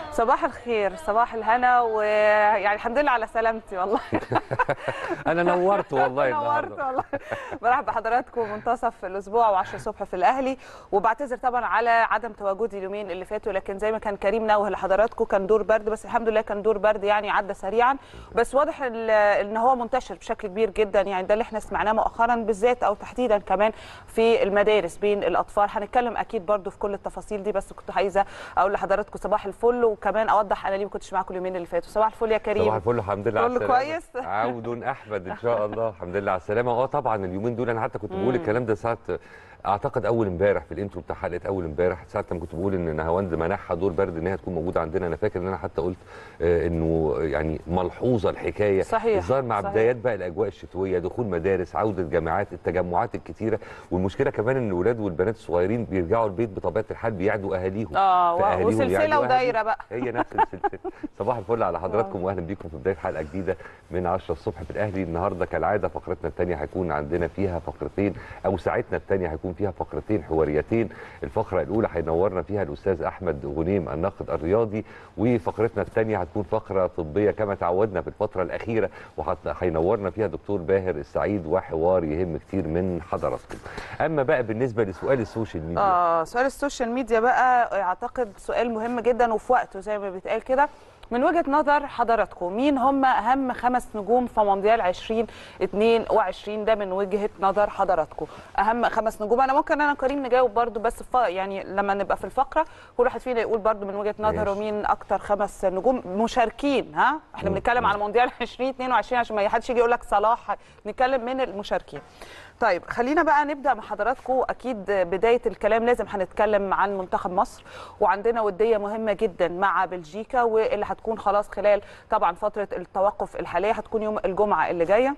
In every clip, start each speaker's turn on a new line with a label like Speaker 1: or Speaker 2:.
Speaker 1: صباح الخير صباح الهنا ويعني الحمد لله على سلامتي والله
Speaker 2: انا نورت والله
Speaker 1: نورت
Speaker 2: النهارده
Speaker 1: والله برحب بحضراتكم منتصف الاسبوع و10 الصبح في الاهلي وبعتذر طبعا على عدم تواجدي اليومين اللي فاتوا لكن زي ما كان كريم نوه لحضراتكم كان دور برد بس الحمد لله كان دور برد يعني عدى سريعا بس واضح ال- ان هو منتشر بشكل كبير جدا يعني ده اللي احنا سمعناه مؤخرا بالذات او تحديدا كمان في المدارس بين الاطفال هنتكلم اكيد برضو في كل التفاصيل دي بس كنت عايزه اقول لحضراتكم صباح الفل وكمان اوضح انا ليه ما كنتش معاكم اليومين اللي فاتوا صباح الفل يا كريم
Speaker 2: صباح الفل الحمد لله على
Speaker 1: كله
Speaker 2: السلامه
Speaker 1: كويس؟
Speaker 2: عود احمد ان شاء الله الحمد لله على السلامه اه طبعا اليومين دول انا حتى كنت بقول الكلام ده ساعه اعتقد اول امبارح في الانترو بتاع حلقه اول امبارح ساعه لما كنت بقول ان نهاوند منحها دور برد ان هي تكون موجوده عندنا انا فاكر ان انا حتى قلت آه، انه يعني ملحوظه الحكايه
Speaker 1: صحيح،
Speaker 2: الظاهر مع
Speaker 1: صحيح.
Speaker 2: بدايات بقى الاجواء الشتويه دخول مدارس عوده جامعات التجمعات الكتيره والمشكله كمان ان الولاد والبنات الصغيرين بيرجعوا البيت بطبيعه الحال بيعدوا اهاليهم
Speaker 1: اه
Speaker 2: فأهاليهم
Speaker 1: وسلسله
Speaker 2: يعدوا
Speaker 1: ودايره
Speaker 2: أهاليهم.
Speaker 1: بقى
Speaker 2: هي نفس السلسله صباح الفل على حضراتكم واهلا بيكم في بدايه حلقه جديده من 10 الصبح في الاهلي النهارده كالعاده فقرتنا الثانيه هيكون عندنا فيها فقرتين او ساعتنا الثانيه هيكون فيها فقرتين حواريتين الفقره الاولى هينورنا فيها الاستاذ احمد غنيم الناقد الرياضي وفقرتنا الثانيه هتكون فقره طبيه كما تعودنا في الفتره الاخيره وهينورنا فيها دكتور باهر السعيد وحوار يهم كتير من حضراتكم اما بقى بالنسبه لسؤال السوشيال ميديا
Speaker 1: اه سؤال السوشيال ميديا بقى اعتقد سؤال مهم جدا وفي وقته زي ما بيتقال كده من وجهه نظر حضراتكم مين هم اهم خمس نجوم في مونديال 2022 ده من وجهه نظر حضراتكم اهم خمس نجوم انا ممكن انا وكريم نجاوب برضو بس ف... يعني لما نبقى في الفقره كل واحد فينا يقول برضو من وجهه نظره
Speaker 2: ماشي.
Speaker 1: مين اكتر خمس نجوم مشاركين ها احنا بنتكلم على مونديال 2022 عشان ما حدش يجي يقول لك صلاح نتكلم من المشاركين طيب خلينا بقى نبدا مع حضراتكم اكيد بدايه الكلام لازم هنتكلم عن منتخب مصر وعندنا وديه مهمه جدا مع بلجيكا واللي هتكون خلاص خلال طبعا فتره التوقف الحاليه هتكون يوم الجمعه اللي جايه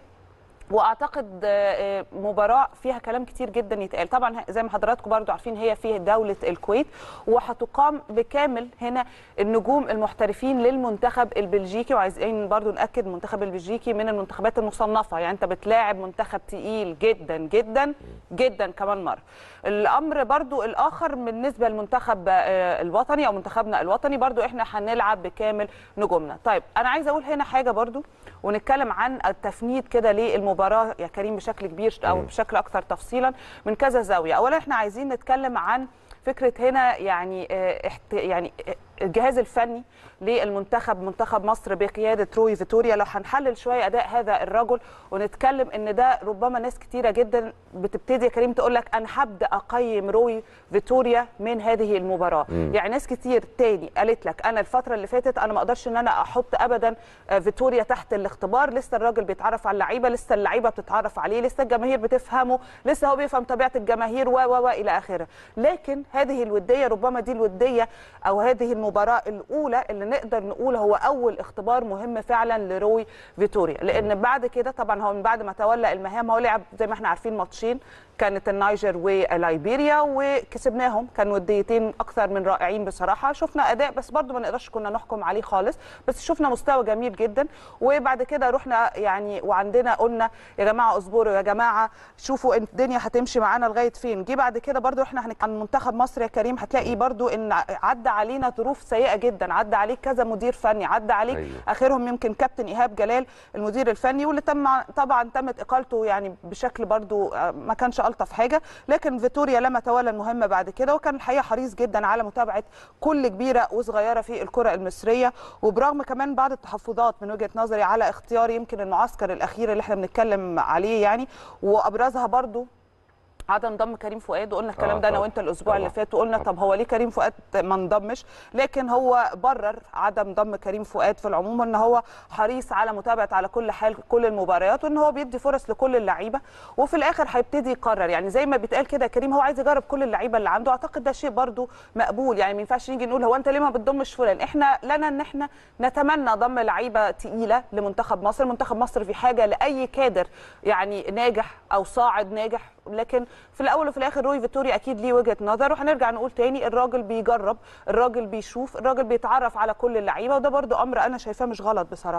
Speaker 1: واعتقد آه، آه، مباراه فيها كلام كتير جدا يتقال طبعا زي ما حضراتكم برضو عارفين هي في دوله الكويت وهتقام بكامل هنا النجوم المحترفين للمنتخب البلجيكي وعايزين برضو ناكد المنتخب البلجيكي من المنتخبات المصنفه يعني انت بتلاعب منتخب تقيل جدا جدا جدا كمان مره الامر برضو الاخر بالنسبه للمنتخب آه، الوطني او منتخبنا الوطني برضو احنا هنلعب بكامل نجومنا طيب انا عايزه اقول هنا حاجه برضو ونتكلم عن التفنيد كده للمباراه يا كريم بشكل كبير او
Speaker 2: مم.
Speaker 1: بشكل اكثر تفصيلا من كذا زاويه اولا احنا عايزين نتكلم عن فكره هنا يعني آه، احت- يعني آه، الجهاز الفني للمنتخب منتخب مصر بقياده روي فيتوريا لو هنحلل شويه اداء هذا الرجل ونتكلم ان ده ربما ناس كتيره جدا بتبتدي يا كريم تقول لك انا هبدا اقيم روي فيتوريا من هذه المباراه
Speaker 2: مم.
Speaker 1: يعني ناس كتير تاني قالت لك انا الفتره اللي فاتت انا ما اقدرش ان انا احط ابدا آه، فيتوريا تحت الاختبار لسه الراجل بيتعرف على اللعيبه لسه اللعيبه بتتعرف عليه لسه الجماهير بتفهمه لسه هو بيفهم طبيعه الجماهير و و و الى اخره لكن هذه الوديه ربما دي الوديه او هذه المباراه الاولى اللي نقدر نقول هو اول اختبار مهم فعلا لروي فيتوريا لان بعد كده طبعا هو من بعد ما تولى المهام هو لعب زي ما احنا عارفين ماتشين كانت النيجر وليبيريا وكسبناهم كان وديتين اكثر من رائعين بصراحه شفنا اداء بس برضو ما نقدرش كنا نحكم عليه خالص بس شفنا مستوى جميل جدا وبعد كده رحنا يعني وعندنا قلنا يا جماعه اصبروا يا جماعه شوفوا إن الدنيا هتمشي معانا لغايه فين جه بعد كده برضو احنا هنك- عن منتخب مصر يا كريم هتلاقي برضو ان عدى علينا ظروف سيئه جدا عدى عليك كذا مدير فني عدى عليك
Speaker 2: أيوة.
Speaker 1: اخرهم يمكن كابتن ايهاب جلال المدير الفني واللي تم طبعا تمت اقالته يعني بشكل برضو آه، ما كانش الطف حاجه لكن فيتوريا لما تولى المهمه بعد كده وكان الحقيقه حريص جدا على متابعه كل كبيره وصغيره في الكره المصريه وبرغم كمان بعض التحفظات من وجهه نظري على اختيار يمكن المعسكر الاخير اللي احنا بنتكلم عليه يعني وابرزها برضو عدم ضم كريم فؤاد وقلنا الكلام
Speaker 2: آه
Speaker 1: ده انا
Speaker 2: طبعاً.
Speaker 1: وانت الاسبوع اللي
Speaker 2: طبعاً.
Speaker 1: فات وقلنا
Speaker 2: طبعاً.
Speaker 1: طب هو ليه كريم فؤاد ما انضمش لكن هو برر عدم ضم كريم فؤاد في العموم ان هو حريص على متابعه على كل حال كل المباريات وان هو بيدي فرص لكل اللعيبه وفي الاخر هيبتدي يقرر يعني زي ما بيتقال كده كريم هو عايز يجرب كل اللعيبه اللي عنده اعتقد ده شيء برضو مقبول يعني ما ينفعش نيجي نقول هو انت ليه ما بتضمش فلان احنا لنا ان احنا نتمنى ضم لعيبه تقيله لمنتخب مصر منتخب مصر في حاجه لاي كادر يعني ناجح او صاعد ناجح لكن في الاول وفي الاخر روي فيتوريا اكيد ليه وجهه نظر وهنرجع نقول تاني الراجل بيجرب الراجل بيشوف الراجل بيتعرف على كل اللعيبه وده برضو امر انا شايفاه مش غلط بصراحه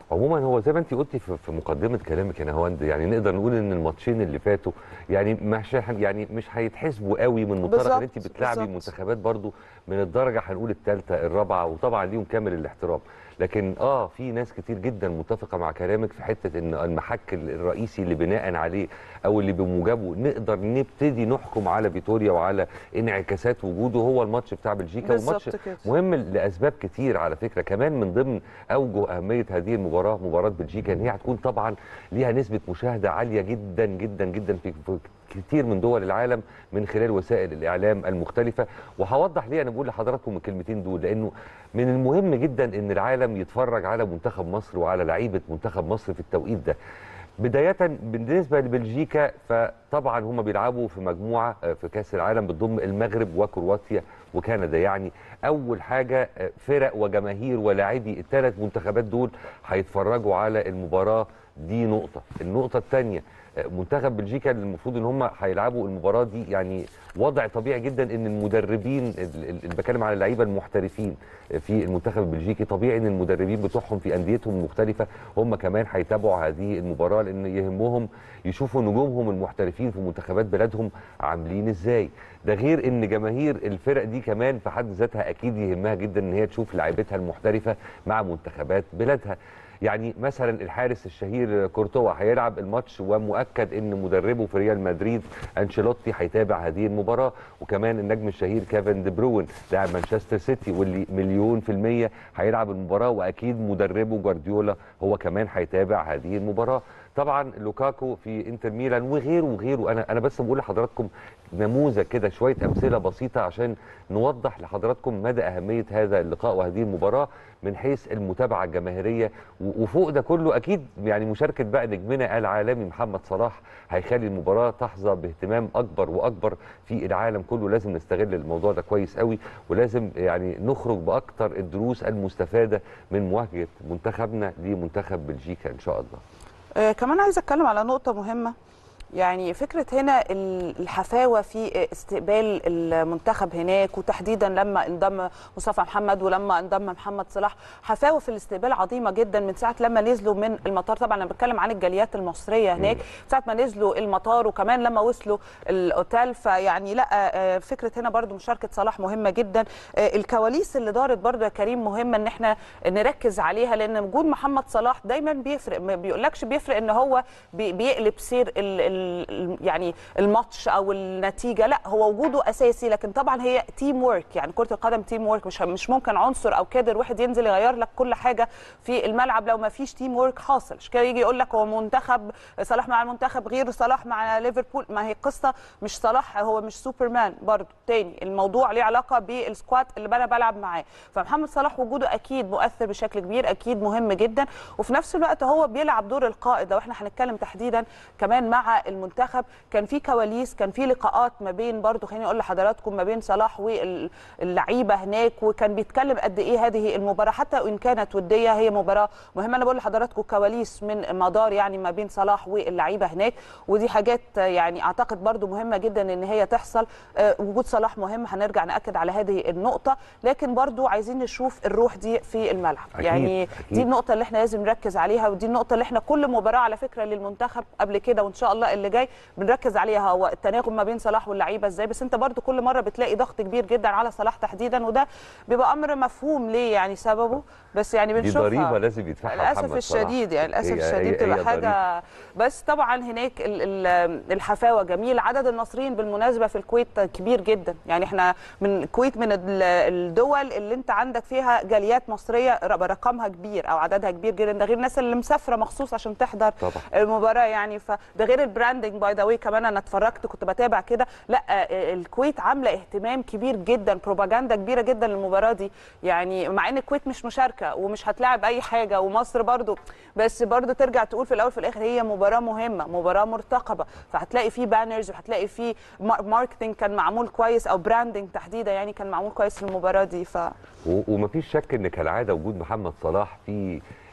Speaker 2: عموما هو زي ما انت قلتي في في مقدمه كلامك يا نهاوند يعني نقدر نقول ان الماتشين اللي فاتوا يعني مش يعني مش هيتحسبوا قوي من منطلق ان انت
Speaker 1: بالظبط،
Speaker 2: بتلعبي
Speaker 1: بالظبط.
Speaker 2: منتخبات برضو من الدرجه هنقول الثالثه الرابعه وطبعا ليهم كامل الاحترام لكن اه في ناس كتير جدا متفقه مع كلامك في حته ان المحك الرئيسي اللي بناء عليه او اللي بموجبه نقدر نبتدي نحكم على فيتوريا وعلى انعكاسات وجوده هو الماتش بتاع بلجيكا
Speaker 1: بالظبط
Speaker 2: والماتش
Speaker 1: كده.
Speaker 2: مهم لاسباب كتير على فكره كمان من ضمن اوجه اهميه هذه المباراه مباراه بلجيكا ان هي هتكون طبعا ليها نسبه مشاهده عاليه جدا جدا جدا في في كتير من دول العالم من خلال وسائل الاعلام المختلفه وهوضح ليه انا بقول لحضراتكم الكلمتين دول لانه من المهم جدا ان العالم يتفرج على منتخب مصر وعلى لعيبه منتخب مصر في التوقيت ده بداية بالنسبة لبلجيكا فطبعا هم بيلعبوا في مجموعة آه، في كأس العالم بتضم المغرب وكرواتيا وكندا يعني أول حاجة آه، فرق وجماهير ولاعبي الثلاث منتخبات دول هيتفرجوا على المباراة دي نقطة النقطة الثانية منتخب بلجيكا اللي المفروض ان هم هيلعبوا المباراه دي يعني وضع طبيعي جدا ان المدربين ال- ال- اللي بتكلم على اللعيبه المحترفين في المنتخب البلجيكي طبيعي ان المدربين بتوعهم في انديتهم المختلفه هم كمان هيتابعوا هذه المباراه لان يهمهم يشوفوا نجومهم المحترفين في منتخبات بلادهم عاملين ازاي ده غير ان جماهير الفرق دي كمان في حد ذاتها اكيد يهمها جدا ان هي تشوف لاعيبتها المحترفه مع منتخبات بلادها يعني مثلا الحارس الشهير كورتوا هيلعب الماتش ومؤكد ان مدربه في ريال مدريد انشيلوتي هيتابع هذه المباراه وكمان النجم الشهير كيفن دي بروين لاعب مانشستر سيتي واللي مليون في الميه هيلعب المباراه واكيد مدربه جوارديولا هو كمان هيتابع هذه المباراه طبعا لوكاكو في انتر ميلان وغيره وغيره انا انا بس بقول لحضراتكم نموذج كده شويه امثله بسيطه عشان نوضح لحضراتكم مدى اهميه هذا اللقاء وهذه المباراه من حيث المتابعه الجماهيريه و- وفوق ده كله اكيد يعني مشاركه بقى نجمنا العالمي محمد صلاح هيخلي المباراه تحظى باهتمام اكبر واكبر في العالم كله لازم نستغل الموضوع ده كويس قوي ولازم يعني نخرج باكتر الدروس المستفاده من مواجهه منتخبنا لمنتخب بلجيكا ان شاء الله
Speaker 1: آه، كمان عايزه اتكلم على نقطه مهمه يعني فكره هنا ال- الحفاوه في استقبال المنتخب هناك وتحديدا لما انضم مصطفى محمد ولما انضم محمد صلاح حفاوه في الاستقبال عظيمه جدا من ساعه لما نزلوا من المطار طبعا انا بتكلم عن الجاليات المصريه هناك ساعه ما نزلوا المطار وكمان لما وصلوا الاوتيل فيعني لا آه، فكره هنا برضو مشاركه صلاح مهمه جدا آه، الكواليس اللي دارت برضو يا كريم مهمه ان احنا نركز عليها لان وجود محمد صلاح دايما بيفرق ما بيقولكش بيفرق ان هو بي- بيقلب سير ال ال يعني الماتش او النتيجه لا هو وجوده اساسي لكن طبعا هي تيم ورك يعني كره القدم تيم ورك مش مش ممكن عنصر او كادر واحد ينزل يغير لك كل حاجه في الملعب لو ما فيش تيم ورك حاصل مش كده يجي يقول لك هو منتخب صلاح مع المنتخب غير صلاح مع ليفربول ما هي القصه مش صلاح هو مش سوبرمان برضو تاني الموضوع ليه علاقه بالسكواد اللي انا بلعب معاه فمحمد صلاح وجوده اكيد مؤثر بشكل كبير اكيد مهم جدا وفي نفس الوقت هو بيلعب دور القائد لو احنا هنتكلم تحديدا كمان مع المنتخب كان في كواليس كان في لقاءات ما بين برضو خليني اقول لحضراتكم ما بين صلاح واللعيبه هناك وكان بيتكلم قد ايه هذه المباراه حتى وان كانت وديه هي مباراه مهمه انا بقول لحضراتكم كواليس من مدار يعني ما بين صلاح واللعيبه هناك ودي حاجات يعني اعتقد برضو مهمه جدا ان هي تحصل آه، وجود صلاح مهم هنرجع ناكد على هذه النقطه لكن برضو عايزين نشوف الروح دي في الملعب
Speaker 2: أكيد،
Speaker 1: يعني
Speaker 2: أكيد.
Speaker 1: دي النقطه اللي احنا لازم نركز عليها ودي النقطه اللي احنا كل مباراه على فكره للمنتخب قبل كده وان شاء الله اللي جاي بنركز عليها هو التناغم ما بين صلاح واللعيبه ازاي بس انت برضو كل مره بتلاقي ضغط كبير جدا على صلاح تحديدا وده بيبقى امر مفهوم ليه يعني سببه بس يعني
Speaker 2: دي
Speaker 1: بنشوفها
Speaker 2: ضريبه لازم يدفعها
Speaker 1: للاسف
Speaker 2: محمد صلاح.
Speaker 1: الشديد يعني للاسف
Speaker 2: هي-
Speaker 1: الشديد
Speaker 2: هي-
Speaker 1: بتبقى
Speaker 2: هي
Speaker 1: حاجه بس طبعا هناك ال- ال- الحفاوه جميل عدد المصريين بالمناسبه في الكويت كبير جدا يعني احنا من الكويت من ال- الدول اللي انت عندك فيها جاليات مصريه ر- رقمها كبير او عددها كبير جدا ده غير الناس اللي مسافره مخصوص عشان تحضر
Speaker 2: طبعا.
Speaker 1: المباراه يعني فده غير البراندنج باي ذا واي كمان انا اتفرجت كنت بتابع كده لا آه، الكويت عامله اهتمام كبير جدا بروباجندا كبيره جدا للمباراه دي يعني مع ان الكويت مش مشاركه ومش هتلاعب اي حاجه ومصر برضو بس برضو ترجع تقول في الاول في الاخر هي مباراه مهمه مباراه مرتقبه فهتلاقي فيه بانرز وهتلاقي فيه مار- ماركتنج كان معمول كويس او براندنج تحديدا يعني كان معمول كويس للمباراه دي ف
Speaker 2: و- ومفيش شك ان كالعاده وجود محمد صلاح في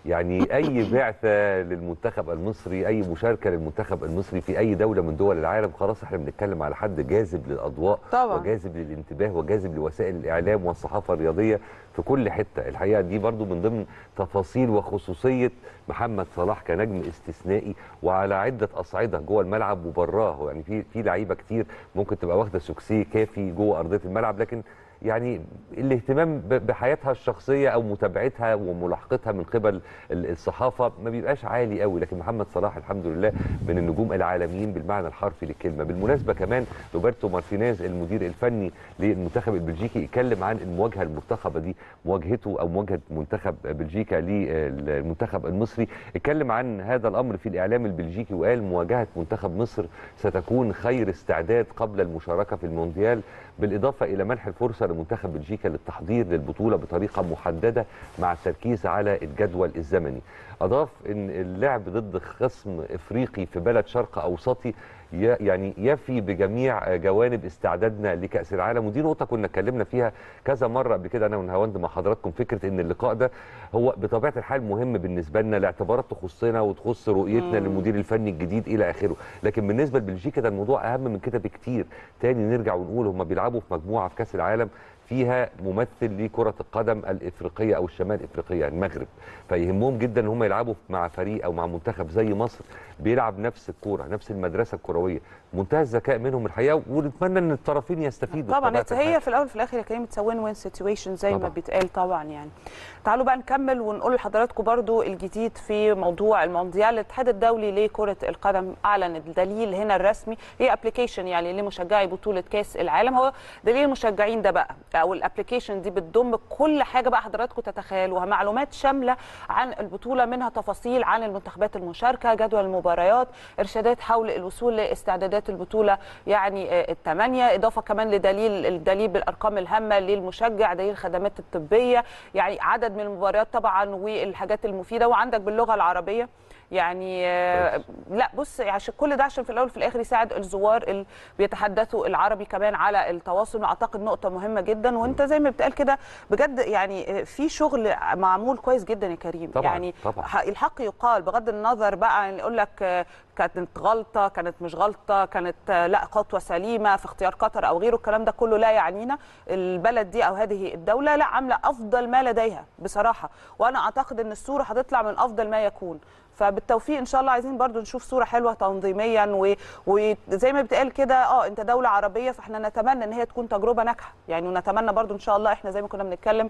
Speaker 2: يعني اي بعثه للمنتخب المصري اي مشاركه للمنتخب المصري في اي دوله من دول العالم خلاص احنا بنتكلم على حد جاذب للاضواء
Speaker 1: طبعاً.
Speaker 2: وجاذب للانتباه وجاذب لوسائل الاعلام والصحافه الرياضيه في كل حته الحقيقه دي برضو من ضمن تفاصيل وخصوصيه محمد صلاح كنجم استثنائي وعلى عده اصعده جوه الملعب وبراه يعني في في لعيبه كتير ممكن تبقى واخده سوكسي كافي جوه ارضيه الملعب لكن يعني الاهتمام ب- بحياتها الشخصيه او متابعتها وملاحقتها من قبل ال- الصحافه ما بيبقاش عالي قوي لكن محمد صلاح الحمد لله من النجوم العالميين بالمعنى الحرفي للكلمه بالمناسبه كمان روبرتو مارتينيز المدير الفني للمنتخب البلجيكي اتكلم عن المواجهه المرتقبه دي مواجهته او مواجهه منتخب بلجيكا للمنتخب المصري اتكلم عن هذا الامر في الاعلام البلجيكي وقال مواجهه منتخب مصر ستكون خير استعداد قبل المشاركه في المونديال بالاضافه الى منح الفرصه لمنتخب بلجيكا للتحضير للبطوله بطريقه محدده مع التركيز على الجدول الزمني. اضاف ان اللعب ضد خصم افريقي في بلد شرق اوسطي ي- يعني يفي بجميع جوانب استعدادنا لكاس العالم ودي نقطه كنا اتكلمنا فيها كذا مره قبل كده انا ونهاوند مع حضراتكم فكره ان اللقاء ده هو بطبيعه الحال مهم بالنسبه لنا لاعتبارات تخصنا وتخص رؤيتنا للمدير الفني الجديد الى اخره لكن بالنسبه لبلجيكا ده الموضوع اهم من كده بكتير تاني نرجع ونقول هم بيلعبوا في مجموعه في كاس العالم فيها ممثل لكرة القدم الإفريقية أو الشمال إفريقية المغرب فيهمهم جدا ان هم يلعبوا مع فريق أو مع منتخب زي مصر بيلعب نفس الكورة نفس المدرسة الكروية منتهى الذكاء منهم الحقيقة ونتمنى ان الطرفين يستفيدوا
Speaker 1: طبعا
Speaker 2: بطبيعة
Speaker 1: هي
Speaker 2: الحال.
Speaker 1: في الاول وفي الاخر يا كريم تسوين وين سيتويشن زي ما
Speaker 2: طبعاً.
Speaker 1: بيتقال طبعا يعني تعالوا بقى نكمل ونقول لحضراتكم برضو الجديد في موضوع المونديال الاتحاد الدولي لكره القدم اعلن الدليل هنا الرسمي هي ابلكيشن يعني لمشجعي بطوله كاس العالم هو دليل المشجعين ده بقى او الابلكيشن دي بتضم كل حاجه بقى حضراتكم تتخيلوها معلومات شامله عن البطوله منها تفاصيل عن المنتخبات المشاركه جدول المباريات ارشادات حول الوصول لاستعدادات البطوله يعني آه، الثمانيه اضافه كمان لدليل الدليل بالارقام الهامه للمشجع دليل الخدمات الطبيه يعني عدد من المباريات طبعا والحاجات المفيده وعندك باللغه العربيه يعني آه،
Speaker 2: كويس.
Speaker 1: لا بص عشان كل ده عشان في الاول وفي الاخر يساعد الزوار اللي بيتحدثوا العربي كمان على التواصل اعتقد نقطه مهمه جدا وانت زي ما بتقال كده بجد يعني آه، في شغل معمول كويس جدا يا كريم
Speaker 2: طبعاً،
Speaker 1: يعني
Speaker 2: طبعاً.
Speaker 1: ح- الحق يقال بغض النظر بقى يعني يقول لك آه، كانت غلطه كانت مش غلطه كانت آه، لا خطوه سليمه في اختيار قطر او غيره الكلام ده كله لا يعنينا البلد دي او هذه الدوله لا عامله افضل ما لديها بصراحه وانا اعتقد ان الصوره هتطلع من افضل ما يكون فبالتوفيق ان شاء الله عايزين برضو نشوف صوره حلوه تنظيميا و- وزي ما بتقال كده اه انت دوله عربيه فاحنا نتمنى ان هي تكون تجربه ناجحه يعني ونتمنى برضو ان شاء الله احنا زي ما كنا بنتكلم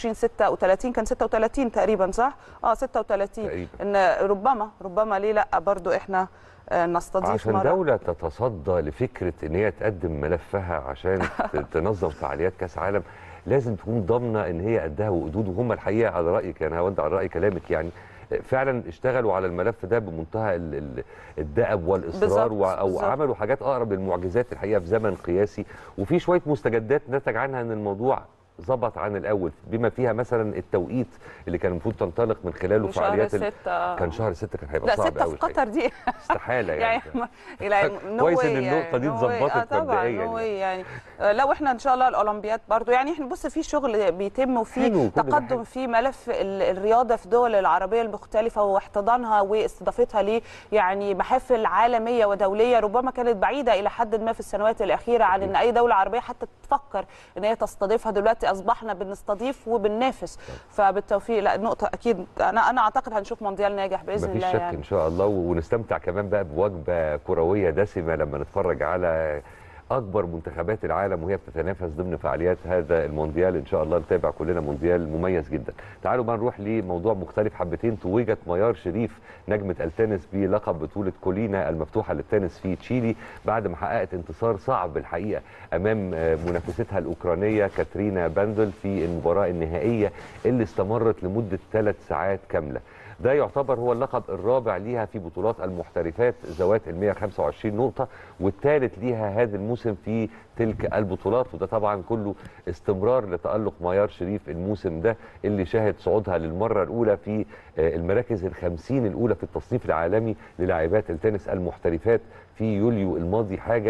Speaker 1: 2036 كان 36 تقريبا صح اه 36
Speaker 2: تقريبا.
Speaker 1: ان ربما ربما ليه لا برضو احنا آه، نستضيف
Speaker 2: عشان
Speaker 1: مرة.
Speaker 2: دولة تتصدى لفكرة ان هي تقدم ملفها عشان ت- تنظم فعاليات كاس عالم لازم تكون ضامنة ان هي قدها وقدود وهم الحقيقة على رأيك يعني هو انت على رأي كلامك يعني فعلا اشتغلوا على الملف ده بمنتهى ال- ال- الدأب والاصرار
Speaker 1: بالظبط،
Speaker 2: و- او
Speaker 1: بالظبط.
Speaker 2: عملوا حاجات اقرب للمعجزات الحقيقه في زمن قياسي وفي شويه مستجدات نتج عنها ان الموضوع ظبط عن الاول بما فيها مثلا التوقيت اللي كان المفروض تنطلق من خلاله
Speaker 1: من شهر
Speaker 2: فعاليات ال-
Speaker 1: ستة آه.
Speaker 2: كان شهر ستة كان هيبقى
Speaker 1: لا
Speaker 2: صعب
Speaker 1: ستة
Speaker 2: قوي
Speaker 1: في قطر دي
Speaker 2: استحاله يعني,
Speaker 1: يعني ما- يعني no
Speaker 2: كويس
Speaker 1: way
Speaker 2: إن النقطة
Speaker 1: يعني
Speaker 2: دي
Speaker 1: no way.
Speaker 2: اتظبطت
Speaker 1: آه طبعا
Speaker 2: مبدئياً
Speaker 1: no way
Speaker 2: يعني.
Speaker 1: يعني آه، لو احنا ان شاء الله الاولمبياد برضو يعني احنا بص في شغل بيتم
Speaker 2: حلو،
Speaker 1: وفي
Speaker 2: كل ده حلو.
Speaker 1: تقدم في ملف ال- الرياضه في الدول العربيه المختلفه واحتضانها واستضافتها ل يعني محافل عالميه ودوليه ربما كانت بعيده الى حد ما في السنوات الاخيره عن ان اي دوله عربيه حتى تفكر ان هي تستضيفها دلوقتي اصبحنا بنستضيف وبننافس فبالتوفيق لا النقطه اكيد انا انا اعتقد هنشوف مونديال ناجح باذن
Speaker 2: مفيش
Speaker 1: الله
Speaker 2: شك
Speaker 1: يعني
Speaker 2: ان شاء الله ونستمتع كمان بقى بوجبه كرويه دسمه لما نتفرج على اكبر منتخبات العالم وهي بتتنافس ضمن فعاليات هذا المونديال ان شاء الله نتابع كلنا مونديال مميز جدا تعالوا بقى نروح لموضوع مختلف حبتين توجت ميار شريف نجمه التنس بلقب بطوله كولينا المفتوحه للتنس في تشيلي بعد ما حققت انتصار صعب الحقيقه امام آه، منافستها الاوكرانيه كاترينا باندل في المباراه النهائيه اللي استمرت لمده ثلاث ساعات كامله ده يعتبر هو اللقب الرابع ليها في بطولات المحترفات ذوات ال 125 نقطة والثالث ليها هذا الموسم في تلك البطولات وده طبعا كله استمرار لتألق ميار شريف الموسم ده اللي شهد صعودها للمرة الأولى في آه، المراكز الخمسين الأولى في التصنيف العالمي للاعبات التنس المحترفات في يوليو الماضي حاجة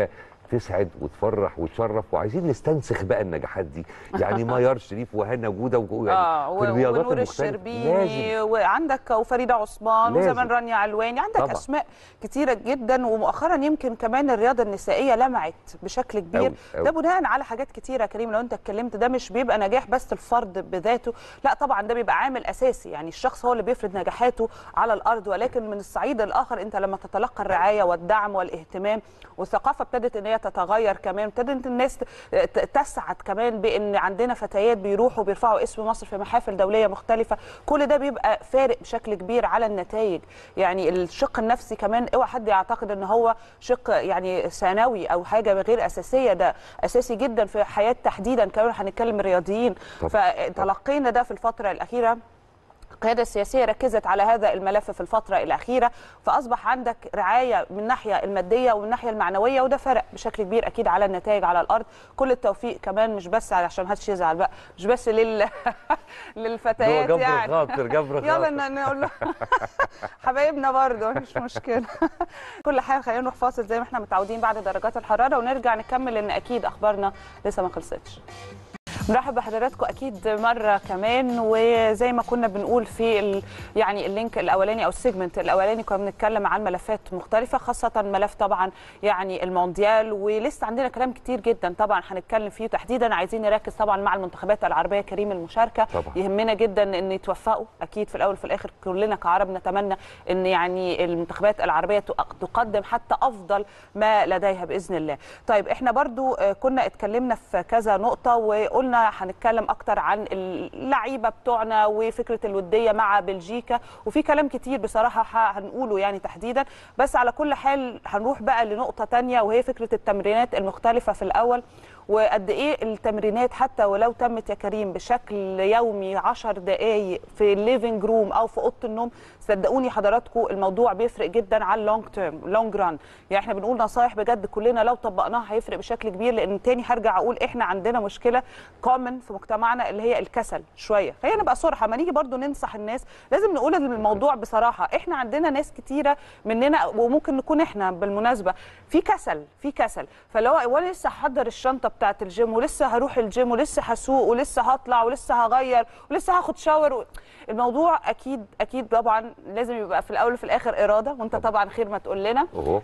Speaker 2: تسعد وتفرح وتشرف وعايزين نستنسخ بقى النجاحات دي يعني ميار شريف وهنا جوده و- يعني
Speaker 1: اه
Speaker 2: في الرياضات
Speaker 1: ونور
Speaker 2: المختلفه
Speaker 1: الشربيني
Speaker 2: لازم
Speaker 1: وعندك وفريده عثمان
Speaker 2: لازم.
Speaker 1: وزمان رانيا علواني عندك
Speaker 2: طبعا.
Speaker 1: اسماء كتيره جدا ومؤخرا يمكن كمان الرياضه النسائيه لمعت بشكل كبير
Speaker 2: أوي، أوي.
Speaker 1: ده بناء على حاجات كتيره يا كريم لو انت اتكلمت ده مش بيبقى نجاح بس الفرد بذاته لا طبعا ده بيبقى عامل اساسي يعني الشخص هو اللي بيفرض نجاحاته على الارض ولكن من الصعيد الاخر انت لما تتلقى الرعايه والدعم والاهتمام والثقافه ابتدت ان هي تتغير كمان ابتدت الناس ت- ت- تسعد كمان بان عندنا فتيات بيروحوا بيرفعوا اسم مصر في محافل دوليه مختلفه كل ده بيبقى فارق بشكل كبير على النتائج يعني الشق النفسي كمان اوعى حد يعتقد ان هو شق يعني ثانوي او حاجه غير اساسيه ده اساسي جدا في حياه تحديدا كمان هنتكلم الرياضيين
Speaker 2: طبعاً.
Speaker 1: فتلقينا ده في الفتره الاخيره القياده السياسيه ركزت على هذا الملف في الفتره الاخيره فاصبح عندك رعايه من الناحيه الماديه ومن الناحيه المعنويه وده فرق بشكل كبير اكيد على النتائج على الارض كل التوفيق كمان مش بس عشان ما حدش يزعل بقى مش بس لل
Speaker 2: ده
Speaker 1: للفتيات
Speaker 2: جبر
Speaker 1: يعني
Speaker 2: خاطر جبر
Speaker 1: يلا
Speaker 2: خاطر
Speaker 1: ن- نقول له حبايبنا برضه مش مشكله كل حاجه خلينا نروح فاصل زي ما احنا متعودين بعد درجات الحراره ونرجع نكمل لان اكيد اخبارنا لسه ما خلصتش نرحب بحضراتكم اكيد مره كمان وزي ما كنا بنقول في ال... يعني اللينك الاولاني او السيجمنت الاولاني كنا بنتكلم عن ملفات مختلفه خاصه ملف طبعا يعني المونديال ولسه عندنا كلام كتير جدا طبعا هنتكلم فيه تحديدا عايزين نركز طبعا مع المنتخبات العربيه كريم المشاركه
Speaker 2: طبعا.
Speaker 1: يهمنا جدا ان يتوفقوا اكيد في الاول وفي الاخر كلنا كعرب نتمنى ان يعني المنتخبات العربيه تق- تقدم حتى افضل ما لديها باذن الله طيب احنا برضو آه، كنا اتكلمنا في كذا نقطه وقلنا هنتكلم اكتر عن اللعيبه بتوعنا وفكره الوديه مع بلجيكا وفي كلام كتير بصراحه ه- هنقوله يعني تحديدا بس على كل حال هنروح بقى لنقطه تانية وهي فكره التمرينات المختلفه في الاول وقد ايه التمرينات حتى ولو تمت يا كريم بشكل يومي 10 دقائق في الليفنج روم او في اوضه النوم صدقوني حضراتكم الموضوع بيفرق جدا على اللونج تيرم لونج ران يعني احنا بنقول نصايح بجد كلنا لو طبقناها هيفرق بشكل كبير لان تاني هرجع اقول احنا عندنا مشكله كومن في مجتمعنا اللي هي الكسل شويه خلينا نبقى صراحه ما نيجي برضو ننصح الناس لازم نقول الموضوع بصراحه احنا عندنا ناس كتيره مننا وممكن نكون احنا بالمناسبه في كسل في كسل فلو وانا لسه هحضر الشنطه بتاعه الجيم ولسه هروح الجيم ولسه هسوق ولسه هطلع ولسه هغير ولسه هاخد شاور و... الموضوع اكيد اكيد طبعا لازم يبقى في الاول وفي الاخر اراده وانت طبعا خير ما تقول لنا
Speaker 2: اوه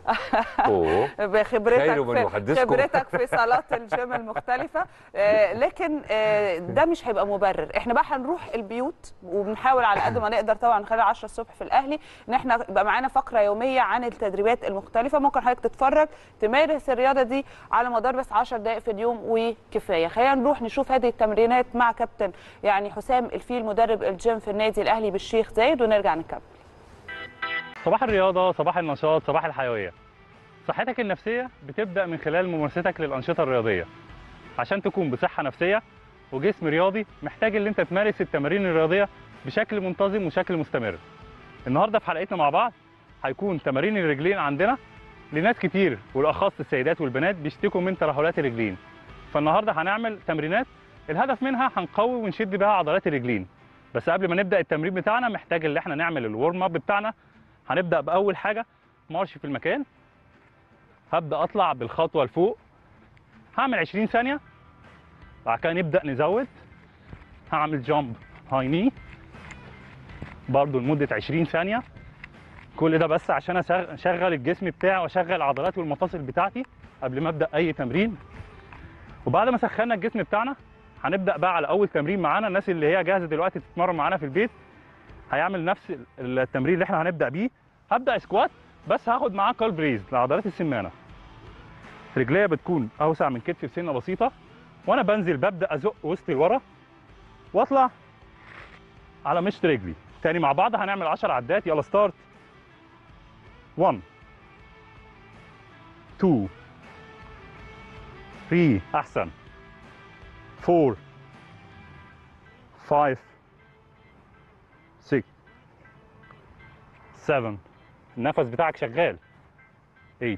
Speaker 2: اوه
Speaker 1: بخبرتك
Speaker 2: خير من
Speaker 1: في
Speaker 2: يحدثكم.
Speaker 1: خبرتك في صالات الجيم المختلفه آه، لكن آه، ده مش هيبقى مبرر احنا بقى هنروح البيوت وبنحاول على قد ما نقدر طبعا خلال 10 الصبح في الاهلي ان احنا يبقى معانا فقره يوميه عن التدريبات المختلفه ممكن حضرتك تتفرج تمارس الرياضه دي على مدار بس 10 دقائق في اليوم وكفايه خلينا نروح نشوف هذه التمرينات مع كابتن يعني حسام الفيل مدرب الجيم في النادي الاهلي بالشيخ زايد ونرجع نكمل
Speaker 3: صباح الرياضة صباح النشاط صباح الحيوية صحتك النفسية بتبدأ من خلال ممارستك للأنشطة الرياضية عشان تكون بصحة نفسية وجسم رياضي محتاج ان انت تمارس التمارين الرياضية بشكل منتظم وشكل مستمر النهاردة في حلقتنا مع بعض هيكون تمارين الرجلين عندنا لناس كتير والأخص السيدات والبنات بيشتكوا من ترهلات الرجلين فالنهاردة هنعمل تمرينات الهدف منها هنقوي ونشد بها عضلات الرجلين بس قبل ما نبدأ التمرين بتاعنا محتاج ان احنا نعمل الورم اب بتاعنا هنبدا باول حاجه مارش في المكان هبدا اطلع بالخطوه لفوق هعمل 20 ثانيه بعد كده نبدا نزود هعمل جامب هاي ني برضو لمده 20 ثانيه كل ده بس عشان أسغ- اشغل الجسم بتاعي واشغل العضلات والمفاصل بتاعتي قبل ما ابدا اي تمرين وبعد ما سخنا الجسم بتاعنا هنبدا بقى على اول تمرين معانا الناس اللي هي جاهزه دلوقتي تتمرن معانا في البيت هيعمل نفس التمرين اللي احنا هنبدا بيه هبدا سكوات بس هاخد معاه كال بريز لعضلات السمانه رجليا بتكون اوسع من كتفي بسنه بسيطه وانا بنزل ببدا ازق وسطي لورا واطلع على مشط رجلي تاني مع بعض هنعمل 10 عدات يلا ستارت 1 2 3 احسن 4 5 6 7 النفس بتاعك شغال 8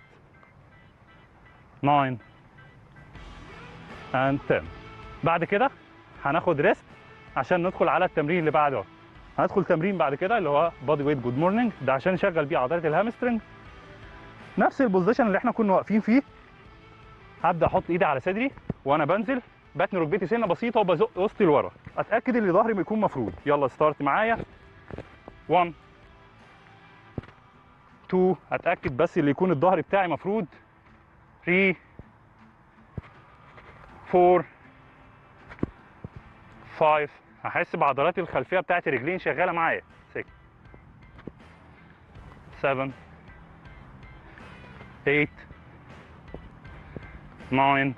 Speaker 3: 9 and 10 بعد كده هناخد ريست عشان ندخل على التمرين اللي بعده هندخل تمرين بعد كده اللي هو بادي ويت جود مورنينج ده عشان نشغل بيه عضله الهامسترنج نفس البوزيشن اللي احنا كنا واقفين فيه هبدا احط ايدي على صدري وانا بنزل بتني ركبتي سنه بسيطه وبزق وسطي لورا اتاكد ان ظهري بيكون مفرود يلا ستارت معايا 1 2 اتاكد بس اللي يكون الظهر بتاعي مفرود 3 4 5 هحس بعضلات الخلفيه بتاعت الرجلين شغاله معايا 6 7 8 9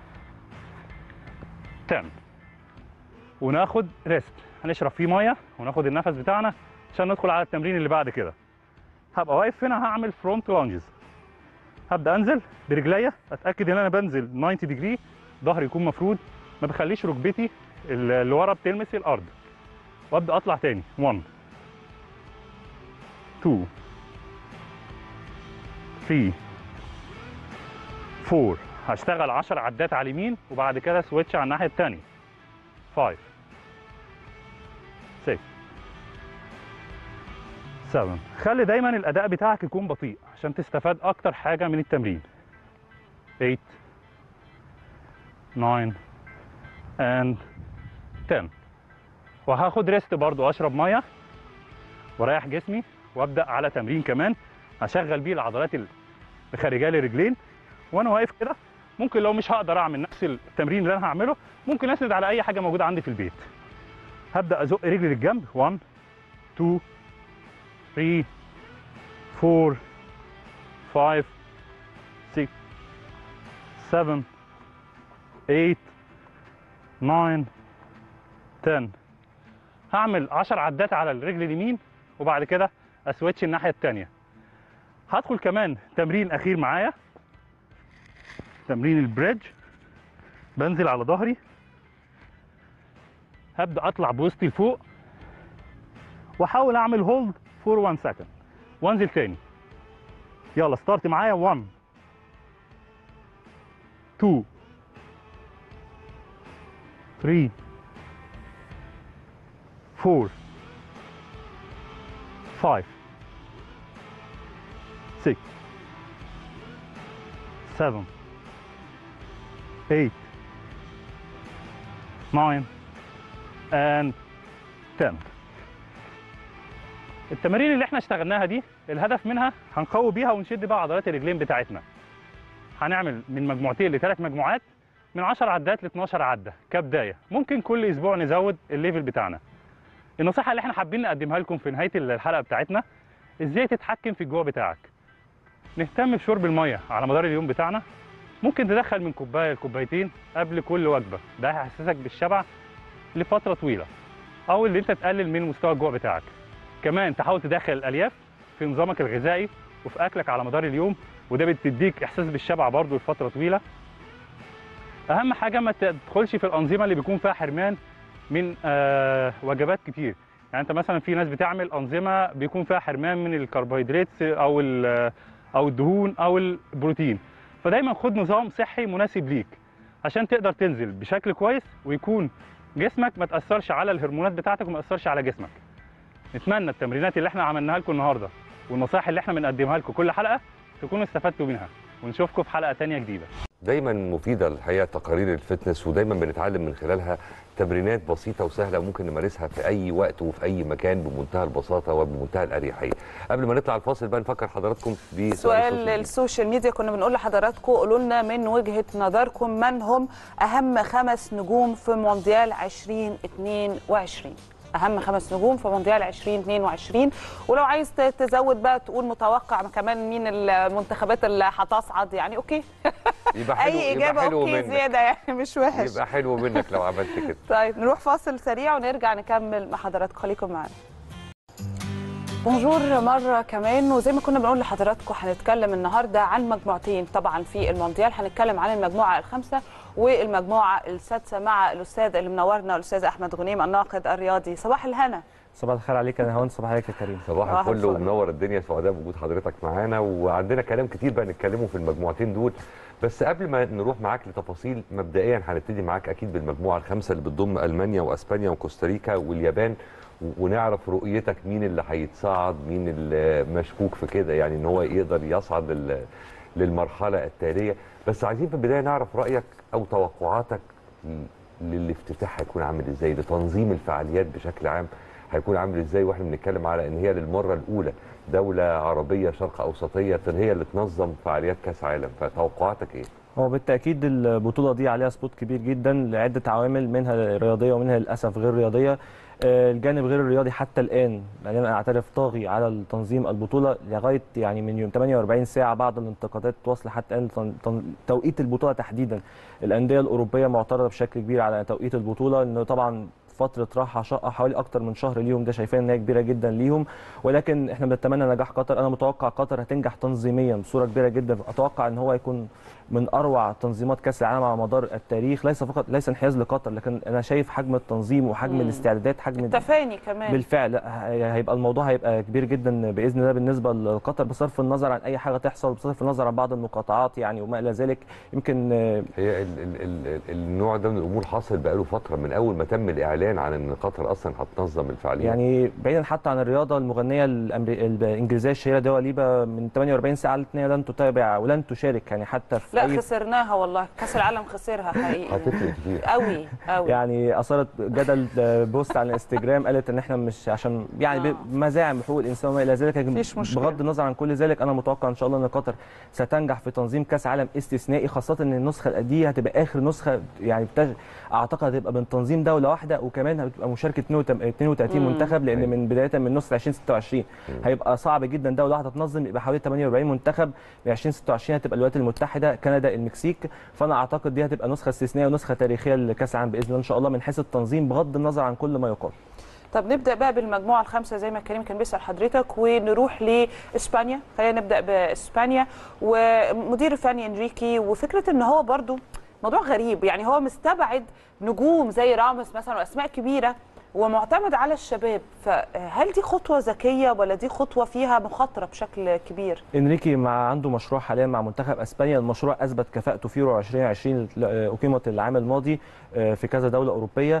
Speaker 3: 10 وناخد ريست هنشرب فيه ميه وناخد النفس بتاعنا عشان ندخل على التمرين اللي بعد كده هبقى واقف هنا هعمل فرونت لانجز هبدا انزل برجليا اتاكد ان انا بنزل 90 ديجري ظهري يكون مفرود ما بخليش ركبتي اللي ورا بتلمس الارض وابدا اطلع تاني 1 2 3 4 هشتغل 10 عدات على اليمين وبعد كده سويتش على الناحيه الثانيه 5 6 7 خلي دايما الاداء بتاعك يكون بطيء عشان تستفاد اكتر حاجه من التمرين 8 9 and 10 وهاخد ريست برضو اشرب ميه واريح جسمي وابدا على تمرين كمان هشغل بيه العضلات الخارجيه للرجلين وانا واقف كده ممكن لو مش هقدر اعمل نفس التمرين اللي انا هعمله ممكن اسند على اي حاجه موجوده عندي في البيت هبدا ازق رجلي للجنب 1 2 3 4 5 6 7 8 9 10 هعمل 10 عدات على الرجل اليمين وبعد كده اسويتش الناحيه الثانيه هدخل كمان تمرين اخير معايا تمرين البريدج بنزل على ظهري هبدا اطلع بوسطي لفوق واحاول اعمل هولد فور 1 سكند وانزل تاني يلا ستارت معايا 1 2 3 4 5 6 7 8 9 and 10 التمارين اللي احنا اشتغلناها دي الهدف منها هنقوي بيها ونشد بقى عضلات الرجلين بتاعتنا هنعمل من مجموعتين لثلاث مجموعات من 10 عدات ل 12 عده كبدايه ممكن كل اسبوع نزود الليفل بتاعنا النصيحه اللي احنا حابين نقدمها لكم في نهايه الحلقه بتاعتنا ازاي تتحكم في الجوع بتاعك نهتم بشرب الميه على مدار اليوم بتاعنا ممكن تدخل من كوبايه لكوبايتين قبل كل وجبه ده هيحسسك بالشبع لفتره طويله او اللي انت تقلل من مستوى الجوع بتاعك كمان تحاول تدخل الالياف في نظامك الغذائي وفي اكلك على مدار اليوم وده بتديك احساس بالشبع برضه لفتره طويله اهم حاجه ما تدخلش في الانظمه اللي بيكون فيها حرمان من آه وجبات كتير يعني انت مثلا في ناس بتعمل انظمه بيكون فيها حرمان من الكربوهيدرات او او الدهون او البروتين فدايما خد نظام صحي مناسب ليك عشان تقدر تنزل بشكل كويس ويكون جسمك ما تاثرش على الهرمونات بتاعتك وما تاثرش على جسمك نتمنى التمرينات اللي احنا عملناها لكم النهارده والنصائح اللي احنا بنقدمها لكم كل حلقه تكونوا استفدتوا منها ونشوفكم في حلقه تانية جديده
Speaker 2: دايما مفيده الحقيقه تقارير الفتنس ودايما بنتعلم من خلالها تمرينات بسيطه وسهله ممكن نمارسها في اي وقت وفي اي مكان بمنتهى البساطه وبمنتهى الاريحيه قبل ما نطلع الفاصل بقى نفكر حضراتكم بسؤال
Speaker 1: سؤال السوشيال ميديا كنا بنقول لحضراتكم قولوا لنا من وجهه نظركم من هم اهم خمس نجوم في مونديال 2022 اهم خمس نجوم في مونديال 2022 ولو عايز تزود بقى تقول متوقع كمان مين المنتخبات اللي هتصعد يعني اوكي
Speaker 2: يبقى حلو
Speaker 1: اي اجابه
Speaker 2: يبقى حلو
Speaker 1: اوكي
Speaker 2: منك.
Speaker 1: زياده يعني مش وحش
Speaker 2: يبقى حلو منك لو عملت كده
Speaker 1: طيب نروح فاصل سريع ونرجع نكمل مع حضراتكم خليكم معانا بونجور مرة كمان وزي ما كنا بنقول لحضراتكم هنتكلم النهاردة عن مجموعتين طبعا في المونديال هنتكلم عن المجموعة الخامسة والمجموعة السادسة مع الأستاذ اللي منورنا الأستاذ أحمد غنيم الناقد الرياضي صباح الهنا
Speaker 4: صباح الخير عليك يا هون صباح عليك يا كريم
Speaker 2: صباح
Speaker 1: صباح
Speaker 2: الفل
Speaker 1: الفل.
Speaker 2: ومنور الدنيا سعداء بوجود حضرتك معانا وعندنا كلام كتير بقى نتكلمه في المجموعتين دول بس قبل ما نروح معاك لتفاصيل مبدئيا هنبتدي معاك اكيد بالمجموعه الخامسه اللي بتضم المانيا واسبانيا وكوستاريكا واليابان و- ونعرف رؤيتك مين اللي هيتصعد مين اللي مشكوك في كده يعني ان هو يقدر يصعد لل- للمرحله التاليه بس عايزين في البدايه نعرف رايك او توقعاتك للافتتاح هيكون عامل ازاي لتنظيم الفعاليات بشكل عام هيكون عامل ازاي واحنا بنتكلم على ان هي للمره الاولى دوله عربيه شرق اوسطيه هي اللي تنظم فعاليات كاس عالم فتوقعاتك ايه
Speaker 4: هو بالتاكيد البطوله دي عليها سبوت كبير جدا لعده عوامل منها رياضيه ومنها للاسف غير رياضيه آه، الجانب غير الرياضي حتى الان يعني انا اعترف طاغي على تنظيم البطوله لغايه يعني من يوم 48 ساعه بعد الانتقادات واصله حتى الان تن- تن- توقيت البطوله تحديدا الانديه الاوروبيه معترضه بشكل كبير على توقيت البطوله انه طبعا فتره راحه شقه حوالي اكتر من شهر ليهم ده شايفين ان هي كبيره جدا ليهم ولكن احنا بنتمنى نجاح قطر انا متوقع قطر هتنجح تنظيميا بصوره كبيره جدا اتوقع ان هو يكون من اروع تنظيمات كاس العالم على مدار التاريخ ليس فقط ليس انحياز لقطر لكن انا شايف حجم التنظيم وحجم
Speaker 1: مم.
Speaker 4: الاستعدادات حجم
Speaker 1: التفاني كمان
Speaker 4: بالفعل هي- هيبقى الموضوع هيبقى كبير جدا باذن الله بالنسبه لقطر بصرف النظر عن اي حاجه تحصل بصرف النظر عن بعض المقاطعات يعني وما الى ذلك يمكن آه،
Speaker 2: هي ال ال ال النوع ده من الامور حاصل بقاله فتره من اول ما تم الاعلان عن ان قطر اصلا هتنظم الفعاليات
Speaker 4: يعني بعيدا حتى عن الرياضه المغنيه الأمري... الانجليزيه الشهيره دوا ليبا من 48 ساعه قالت ان هي لن تتابع ولن تشارك يعني حتى في
Speaker 1: لا
Speaker 4: أي
Speaker 1: خسرناها والله كاس العالم خسرها حقيقي
Speaker 2: هتفرق كتير
Speaker 1: قوي قوي
Speaker 4: يعني اثارت جدل بوست على الانستجرام قالت ان احنا مش عشان يعني
Speaker 1: آه.
Speaker 4: بمزاعم حقوق الانسان وما الى ذلك لكن
Speaker 1: مفيش مشكلة.
Speaker 4: بغض النظر عن كل ذلك انا متوقع ان شاء الله ان قطر ستنجح في تنظيم كاس عالم استثنائي خاصه ان النسخه دي هتبقى اخر نسخه يعني بتج... اعتقد هتبقى من تنظيم دوله واحده وكمان هتبقى مشاركه 32
Speaker 1: مم.
Speaker 4: منتخب لان
Speaker 2: أيوة.
Speaker 4: من بدايه من نسخه 2026 هيبقى صعب جدا دوله واحده تنظم يبقى حوالي 48 منتخب ب 2026 هتبقى الولايات المتحده كندا المكسيك فانا اعتقد دي هتبقى نسخه استثنائيه ونسخه تاريخيه لكاس العالم باذن الله ان شاء الله من حيث التنظيم بغض النظر عن كل ما يقال
Speaker 1: طب نبدا بقى بالمجموعه الخامسه زي ما كريم كان بيسال حضرتك ونروح لاسبانيا خلينا نبدا باسبانيا ومدير الفني انريكي وفكره ان هو برضو موضوع غريب يعني هو مستبعد نجوم زي راموس مثلا واسماء كبيره ومعتمد على الشباب فهل دي خطوه ذكيه ولا دي خطوه فيها مخاطره بشكل كبير
Speaker 4: انريكي مع عنده مشروع حاليا مع منتخب اسبانيا المشروع اثبت كفاءته في يورو 2020 اللي اقيمت العام الماضي آه، في كذا دوله اوروبيه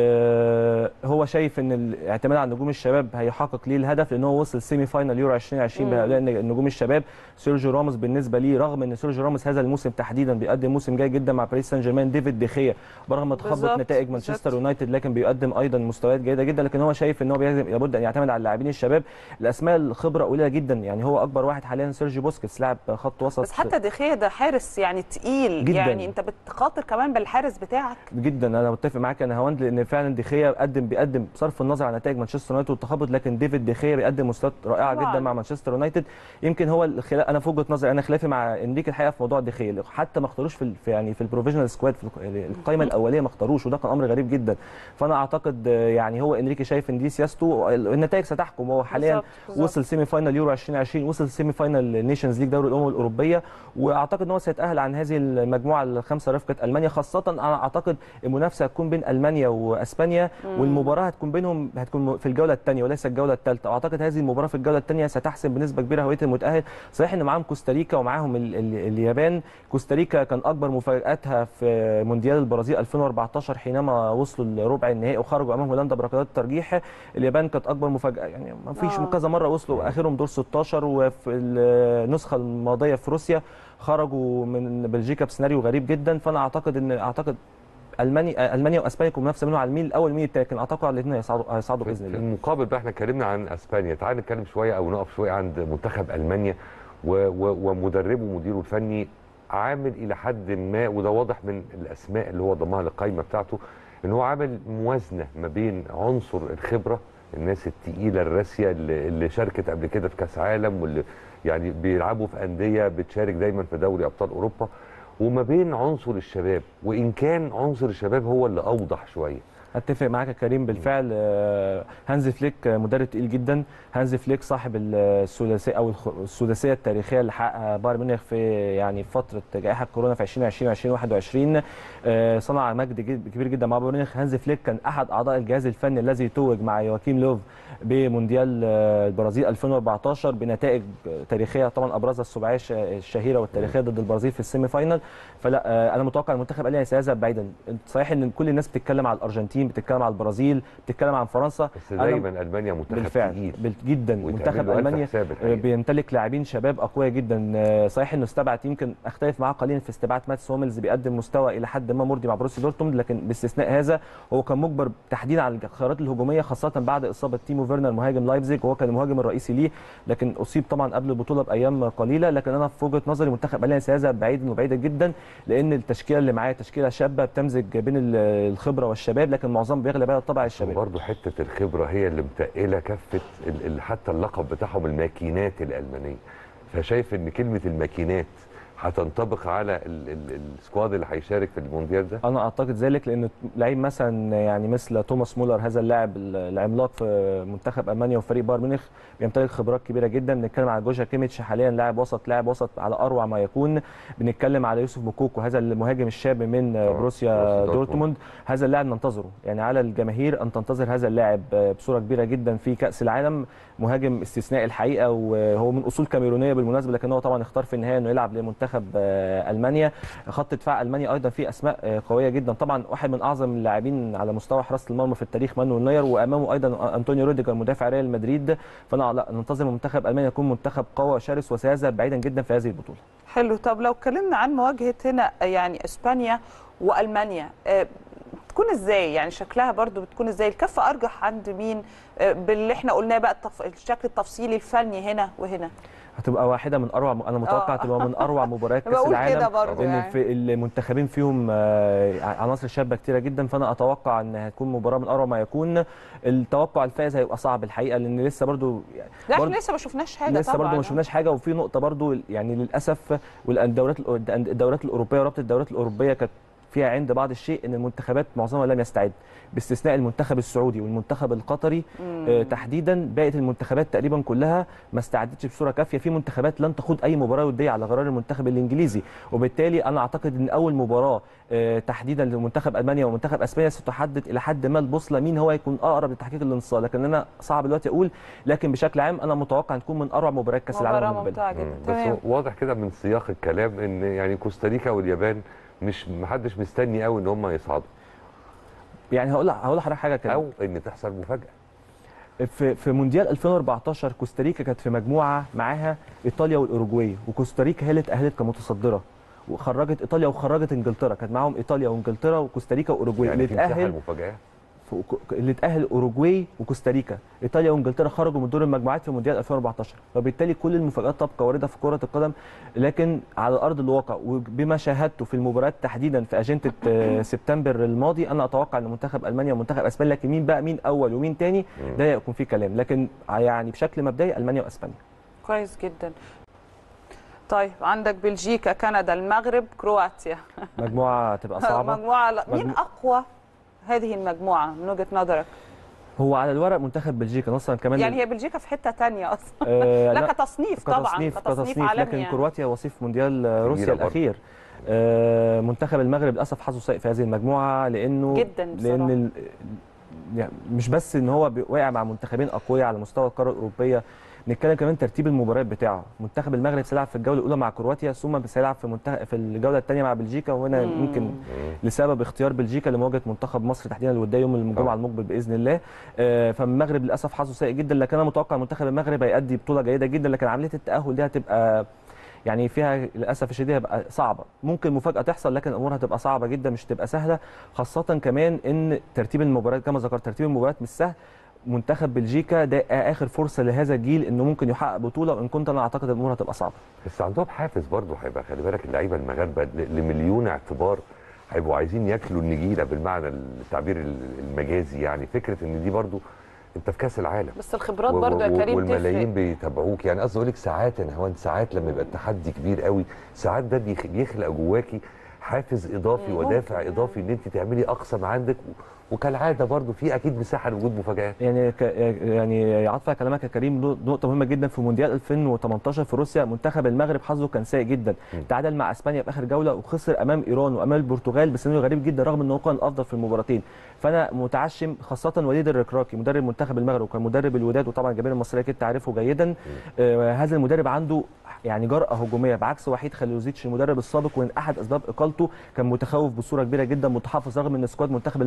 Speaker 4: آه، هو شايف ان الاعتماد على نجوم الشباب هيحقق ليه الهدف لان هو وصل سيمي فاينال يورو 2020
Speaker 1: مم.
Speaker 4: بهؤلاء نجوم الشباب سيرجيو راموس بالنسبه ليه رغم ان سيرجيو راموس هذا الموسم تحديدا بيقدم موسم جيد جدا مع باريس سان جيرمان ديفيد ديخيا برغم تخبط
Speaker 1: بالظبط،
Speaker 4: نتائج
Speaker 1: بالظبط.
Speaker 4: مانشستر يونايتد لكن بيقدم ايضا مستويات جيده جدا لكن هو شايف ان هو بيلزم- لابد ان يعتمد على اللاعبين الشباب الاسماء الخبره قليله جدا يعني هو اكبر واحد حاليا سيرجيو بوسكيتس لاعب خط وسط
Speaker 1: بس حتى دخيه ده حارس يعني تقيل
Speaker 4: جداً.
Speaker 1: يعني انت بتخاطر كمان بالحارس بتاعك
Speaker 4: جدا انا متفق معاك انا هوند لان فعلا ديخيا بيقدم بيقدم بصرف النظر عن نتائج مانشستر يونايتد والتخبط لكن ديفيد ديخيا بيقدم مستويات رائعه
Speaker 1: طبعاً.
Speaker 4: جدا مع مانشستر يونايتد يمكن هو الخلاف انا في وجهه نظري انا خلافي مع انريكي الحقيقه في موضوع ديخيا حتى ما اختاروش في ال- في يعني في البروفيشنال سكواد في الق- القائمه الاوليه ما اختاروش وده كان امر غريب جدا فانا اعتقد آه، يعني هو انريكي شايف ان دي سياسته النتائج ستحكم هو حاليا
Speaker 1: بالظبط، بالظبط.
Speaker 4: وصل سيمي فاينال يورو 2020 وصل سيمي فاينال نيشنز ليج دوري الامم الاوروبيه واعتقد ان هو سيتاهل عن هذه المجموعه الخمسه رفقه المانيا خاصه انا اعتقد المنافسه هتكون بين المانيا واسبانيا والمباراه هتكون بينهم هتكون في الجوله الثانيه وليس الجوله الثالثه واعتقد هذه المباراه في الجوله الثانيه ستحسم بنسبه كبيره هويه المتاهل صحيح ان معاهم كوستاريكا ومعاهم ال ال اليابان كوستاريكا كان اكبر مفاجاتها في مونديال البرازيل 2014 حينما وصلوا لربع النهائي وخرجوا امام هولندا بركلات الترجيح اليابان كانت اكبر مفاجاه يعني ما فيش
Speaker 1: آه.
Speaker 4: كذا مره وصلوا اخرهم دور 16 وفي النسخه الماضيه في روسيا خرجوا من بلجيكا بسيناريو غريب جدا فانا اعتقد ان اعتقد المانيا المانيا واسبانيا يكون منافسه منهم على الميل الاول والميل الثاني لكن اعتقد الاثنين هيصعدوا هيصعدوا باذن
Speaker 2: في
Speaker 4: الله
Speaker 2: المقابل بقى احنا اتكلمنا عن اسبانيا تعال نتكلم شويه او نقف شويه عند منتخب المانيا و و ومدربه ومديره الفني عامل الى حد ما وده واضح من الاسماء اللي هو ضمها للقائمه بتاعته ان هو عامل موازنه ما بين عنصر الخبره الناس التقيله الراسيه اللي, اللي شاركت قبل كده في كاس عالم واللي يعني بيلعبوا في انديه بتشارك دايما في دوري ابطال اوروبا وما بين عنصر الشباب وان كان عنصر الشباب هو اللي اوضح شويه
Speaker 4: اتفق معاك يا كريم بالفعل آه، هانز فليك آه، مدرب تقيل جدا هانز فليك صاحب الثلاثيه او الخ- السداسيه التاريخيه اللي حققها بايرن ميونخ في يعني فتره جائحه كورونا في 2020 2021 آه، صنع مجد جد- كبير جدا مع بايرن ميونخ هانز فليك كان احد اعضاء الجهاز الفني الذي توج مع يواكيم لوف بمونديال آه، البرازيل 2014 بنتائج تاريخيه طبعا ابرزها السباعيه الش- الشهيره والتاريخيه ضد البرازيل في السيمي فاينال فلا آه، انا متوقع المنتخب الالماني سيذهب بعيدا صحيح ان كل الناس بتتكلم على الارجنتين الارجنتين بتتكلم على البرازيل بتتكلم عن فرنسا
Speaker 2: بس
Speaker 4: أنا
Speaker 2: دايما المانيا منتخب
Speaker 4: بالفعل
Speaker 2: تقيل
Speaker 4: بال- جدا
Speaker 2: ويتعمل
Speaker 4: منتخب
Speaker 2: له ألف
Speaker 4: المانيا
Speaker 2: حساب
Speaker 4: آه،
Speaker 2: الحقيقة.
Speaker 4: بيمتلك لاعبين شباب اقوياء جدا آه، صحيح انه استبعد يمكن اختلف معاه قليلا في استبعاد ماتس هوملز بيقدم مستوى الى حد ما مرضي مع بروسيا دورتموند لكن باستثناء هذا هو كان مجبر تحديدا على الخيارات الهجوميه خاصه بعد اصابه تيمو فيرنر مهاجم لايبزيج وهو كان المهاجم الرئيسي ليه لكن اصيب طبعا قبل البطوله بايام قليله لكن انا في وجهه نظري منتخب المانيا سيذهب بعيدا وبعيدا جدا لان التشكيله اللي معاه تشكيله شابه بتمزج بين ال- الخبره والشباب لكن معظم بيغلب على طبع الشباب
Speaker 2: برضه حته الخبره هي اللي متقله كفه ال- ال- حتى اللقب بتاعهم الماكينات الالمانيه فشايف ان كلمه الماكينات هتنطبق على ال- ال- السكواد اللي هيشارك في المونديال ده
Speaker 4: انا اعتقد ذلك لان لعيب مثلا يعني مثل توماس مولر هذا اللاعب العملاق في منتخب المانيا وفريق بايرن ميونخ بيمتلك خبرات كبيره جدا بنتكلم على جوجا كيميتش حاليا لاعب وسط لاعب وسط على اروع ما يكون بنتكلم على يوسف موكوكو هذا المهاجم الشاب من
Speaker 2: بروسيا
Speaker 4: بروسيا
Speaker 2: دورتموند.
Speaker 4: دورتموند هذا اللاعب ننتظره يعني على الجماهير ان تنتظر هذا اللاعب بصوره كبيره جدا في كاس العالم مهاجم استثنائي الحقيقه وهو من اصول كاميرونيه بالمناسبه لكن هو طبعا اختار في النهايه انه يلعب لمنتخب آه، المانيا خط دفاع المانيا ايضا فيه اسماء آه، قويه جدا طبعا واحد من اعظم اللاعبين على مستوى حراسه المرمى في التاريخ مانويل نوير وامامه ايضا انطونيو روديجر مدافع ريال مدريد فانا لا ننتظر منتخب المانيا يكون منتخب قوي شرس وسيذهب بعيدا جدا في هذه البطوله
Speaker 1: حلو طب لو اتكلمنا عن مواجهه هنا يعني اسبانيا والمانيا آه، بتكون ازاي يعني شكلها برضو بتكون ازاي الكفه ارجح عند مين آه، باللي احنا قلناه بقى التف... الشكل التفصيلي الفني هنا وهنا
Speaker 4: هتبقى واحده من اروع انا متوقع
Speaker 1: آه.
Speaker 4: تبقى من اروع مباريات كاس
Speaker 1: بقول
Speaker 4: العالم
Speaker 1: كده برضو
Speaker 4: لان
Speaker 1: يعني.
Speaker 4: في المنتخبين فيهم آه، عناصر شابه كتيره جدا فانا اتوقع ان هتكون مباراه من اروع ما يكون التوقع الفائز هيبقى صعب الحقيقه لان لسه برضو
Speaker 1: لا
Speaker 4: برضو-
Speaker 1: احنا لسه ما شفناش حاجه
Speaker 4: لسه
Speaker 1: طبعا
Speaker 4: برضه ما شفناش حاجه وفي نقطه برضه يعني للاسف والدورات الدورات الاوروبيه ورابطه الدورات الاوروبيه كانت فيها عند بعض الشيء ان المنتخبات معظمها لم يستعد باستثناء المنتخب السعودي والمنتخب القطري آه تحديدا بقيه المنتخبات تقريبا كلها ما استعدتش بصوره كافيه في منتخبات لن تخوض اي مباراه وديه على غرار المنتخب الانجليزي وبالتالي انا اعتقد ان اول مباراه آه تحديدا لمنتخب المانيا ومنتخب اسبانيا ستحدد الى حد ما البوصله مين هو يكون اقرب لتحقيق الانتصار لكن انا صعب دلوقتي اقول لكن بشكل عام انا متوقع ان تكون من اروع مباريات كاس العالم
Speaker 1: مباراه
Speaker 4: بالنسبة لي.
Speaker 1: ممتعه جدا
Speaker 2: مم. بس
Speaker 1: تمام
Speaker 2: هو واضح كده من سياق الكلام ان يعني كوستاريكا واليابان مش محدش مستني قوي ان هم يصعدوا
Speaker 4: يعني هقول هقول لحضرتك حاجه كده
Speaker 2: او ان تحصل مفاجاه
Speaker 4: في في مونديال 2014 كوستاريكا كانت في مجموعه معاها ايطاليا والاوروجواي وكوستاريكا هي اللي اتاهلت كمتصدره وخرجت ايطاليا وخرجت انجلترا كانت معاهم ايطاليا وانجلترا وكوستاريكا واوروجواي
Speaker 2: يعني
Speaker 4: اللي
Speaker 2: في مساحه
Speaker 4: اتاهل
Speaker 2: المفاجاه
Speaker 4: في- اللي اتاهل اوروجواي وكوستاريكا ايطاليا وانجلترا خرجوا من دور المجموعات في مونديال 2014 فبالتالي كل المفاجات تبقى وارده في كره القدم لكن على ارض الواقع وبما شاهدته في المباريات تحديدا في اجنده آه، سبتمبر الماضي انا اتوقع ان منتخب المانيا ومنتخب اسبانيا لكن مين بقى مين اول ومين تاني
Speaker 2: مم.
Speaker 4: ده يكون فيه كلام لكن يعني بشكل مبدئي المانيا واسبانيا
Speaker 1: كويس جدا طيب عندك بلجيكا كندا المغرب كرواتيا
Speaker 4: مجموعه تبقى صعبه
Speaker 1: مجموعه لا. مين
Speaker 4: مجمو-
Speaker 1: اقوى هذه المجموعه من وجهه نظرك
Speaker 4: هو على الورق منتخب بلجيكا نصا كمان
Speaker 1: يعني هي بلجيكا في حته تانية اصلا
Speaker 4: آه
Speaker 1: لا كتصنيف طبعا
Speaker 4: كتصنيف كتصنيف
Speaker 1: عالمي
Speaker 4: لكن
Speaker 1: يعني.
Speaker 4: كرواتيا وصيف مونديال آه، روسيا
Speaker 2: برضه.
Speaker 4: الاخير آه، منتخب المغرب للاسف حظه سيء في هذه المجموعه لانه
Speaker 1: جداً بصراحة.
Speaker 4: لان ال- يعني مش بس ان هو بي- واقع مع منتخبين اقوياء على مستوى القاره الاوروبيه نتكلم كمان ترتيب المباريات بتاعه منتخب المغرب سيلعب في الجوله الاولى مع كرواتيا ثم سيلعب في منتخب في الجوله الثانيه مع بلجيكا وهنا
Speaker 1: مم.
Speaker 4: يمكن لسبب اختيار بلجيكا لمواجهه منتخب مصر تحديدا الوديه يوم الجمعه المقبل باذن الله آه، فالمغرب للاسف حظه سيء جدا لكن انا متوقع منتخب المغرب هيأدي بطوله جيده جدا لكن عمليه التاهل دي هتبقى يعني فيها للاسف الشديد هتبقى صعبه ممكن مفاجاه تحصل لكن الامور هتبقى صعبه جدا مش هتبقى سهله خاصه كمان ان ترتيب المباريات كما ذكرت ترتيب المباريات مش سهل منتخب بلجيكا ده اخر فرصه لهذا الجيل انه ممكن يحقق بطوله وان كنت انا اعتقد الامور هتبقى صعبه
Speaker 2: بس عندهم حافز برضه هيبقى خلي بالك اللعيبه المغاربه ل- لمليون اعتبار هيبقوا عايزين ياكلوا النجيله بالمعنى التعبير المجازي يعني فكره ان دي برضه انت في كاس العالم
Speaker 1: بس الخبرات
Speaker 2: و-
Speaker 1: برضه يا
Speaker 2: و-
Speaker 1: كريم
Speaker 2: والملايين
Speaker 1: تفرق
Speaker 2: بيتابعوك يعني قصدي اقول لك ساعات يا نهوان ساعات لما يبقى التحدي كبير قوي ساعات ده بيخ- بيخلق جواكي حافز اضافي
Speaker 1: مم،
Speaker 2: ودافع
Speaker 1: ممكن
Speaker 2: اضافي ان انت تعملي اقصى ما عندك و- وكالعاده برضه في اكيد مساحه لوجود مفاجات
Speaker 4: يعني ك... يعني عاطفه كلامك يا كريم نو- نقطه مهمه جدا في مونديال 2018 في روسيا منتخب المغرب حظه كان سيء جدا
Speaker 2: م.
Speaker 4: تعادل مع اسبانيا في اخر جوله وخسر امام ايران وامام البرتغال بسيناريو غريب جدا رغم ان هو كان الافضل في المباراتين فانا متعشم خاصه وليد الركراكي مدرب منتخب المغرب وكان مدرب الوداد وطبعا الجماهير المصريه اكيد تعرفه جيدا آه هذا المدرب عنده يعني جرأة هجومية بعكس وحيد خليلوزيتش المدرب السابق ومن أحد أسباب إقالته كان متخوف بصورة كبيرة جدا متحفظ رغم إن سكواد منتخب المغرب مسك-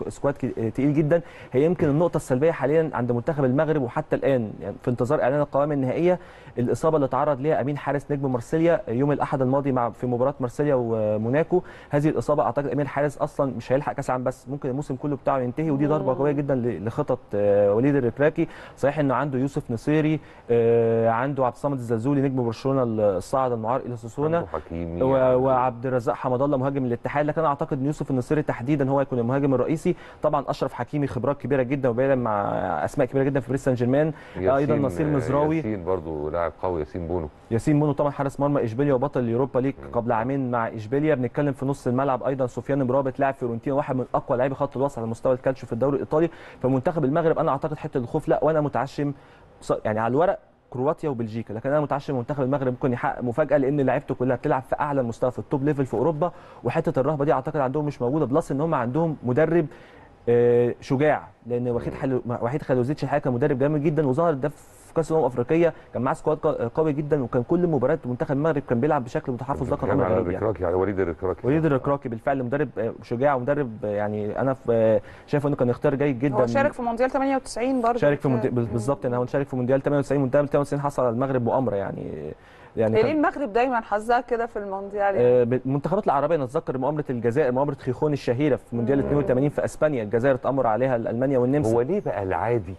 Speaker 4: سكو- سكواد كي- تقيل جدا هي يمكن النقطه السلبيه حاليا عند منتخب المغرب وحتى الان يعني في انتظار اعلان القوائم النهائيه الاصابه اللي تعرض ليها امين حارس نجم مارسيليا يوم الاحد الماضي مع في مباراه مارسيليا وموناكو هذه الاصابه اعتقد امين حارس اصلا مش هيلحق كاس العالم بس ممكن الموسم كله بتاعه ينتهي ودي ضربه قويه جدا ل- لخطط آه، وليد الركراكي صحيح انه عنده يوسف نصيري آه، عنده عبد الصمد الزلزولي نجم برشلونه الصاعد المعار الى ساسونا
Speaker 2: عنده حكيمي
Speaker 4: و-
Speaker 2: عنده-
Speaker 4: وعبد الرزاق حمد الله مهاجم الاتحاد لكن انا اعتقد ان يوسف النصيري تحديدا هو يكون المهاجم الرئيسي طبعا اشرف حكيمي خبرات كبيره جدا وبيلعب مع اسماء كبيره جدا في باريس سان جيرمان ايضا
Speaker 2: ياسين-
Speaker 4: نصير مزراوي
Speaker 2: ياسين برضه لاعب قوي ياسين بونو
Speaker 4: ياسين مونو طبعا حارس مرمى اشبيليا وبطل اليوروبا ليج قبل عامين مع اشبيليا بنتكلم في نص الملعب ايضا سفيان مرابط لاعب فيورنتينا واحد من اقوى لاعبي خط الوسط على مستوى الكالتشيو في الدوري الايطالي فمنتخب المغرب انا اعتقد حته الخوف لا وانا متعشم ص- يعني على الورق كرواتيا وبلجيكا لكن انا متعشم منتخب المغرب ممكن يحقق مفاجاه لان لعيبته كلها بتلعب في اعلى مستوى في التوب ليفل في اوروبا وحته الرهبه دي اعتقد عندهم مش موجوده بلس ان هم عندهم مدرب آه، شجاع لان وحيد حلو وحيد خلوزيتش الحقيقه كان مدرب جامد جدا وظهر ده في كاس الامم الافريقيه كان معاه سكواد قا- قوي جدا وكان كل مباراه منتخب المغرب كان بيلعب بشكل متحفظ ده كان
Speaker 2: بتتكلم
Speaker 4: امر
Speaker 2: على
Speaker 4: غريب يعني
Speaker 2: الركراكي على وليد الركراكي
Speaker 4: وليد الركراكي بالفعل مدرب آه، شجاع ومدرب آه، يعني انا في- آه، شايف انه كان اختيار جيد جدا
Speaker 1: هو شارك في مونديال 98 برضه
Speaker 4: شارك في موندي... بالظبط يعني هو شارك في مونديال 98 مونديال 98 حصل على المغرب مؤامره يعني يعني
Speaker 1: ليه
Speaker 4: كان-
Speaker 1: المغرب دايما حظها كده في المونديال يعني؟
Speaker 4: آه، المنتخبات العربيه نتذكر مؤامره الجزائر مؤامره خيخون الشهيره في مونديال 82 في اسبانيا الجزائر اتامر عليها المانيا والنمسا
Speaker 2: هو ليه بقى العادي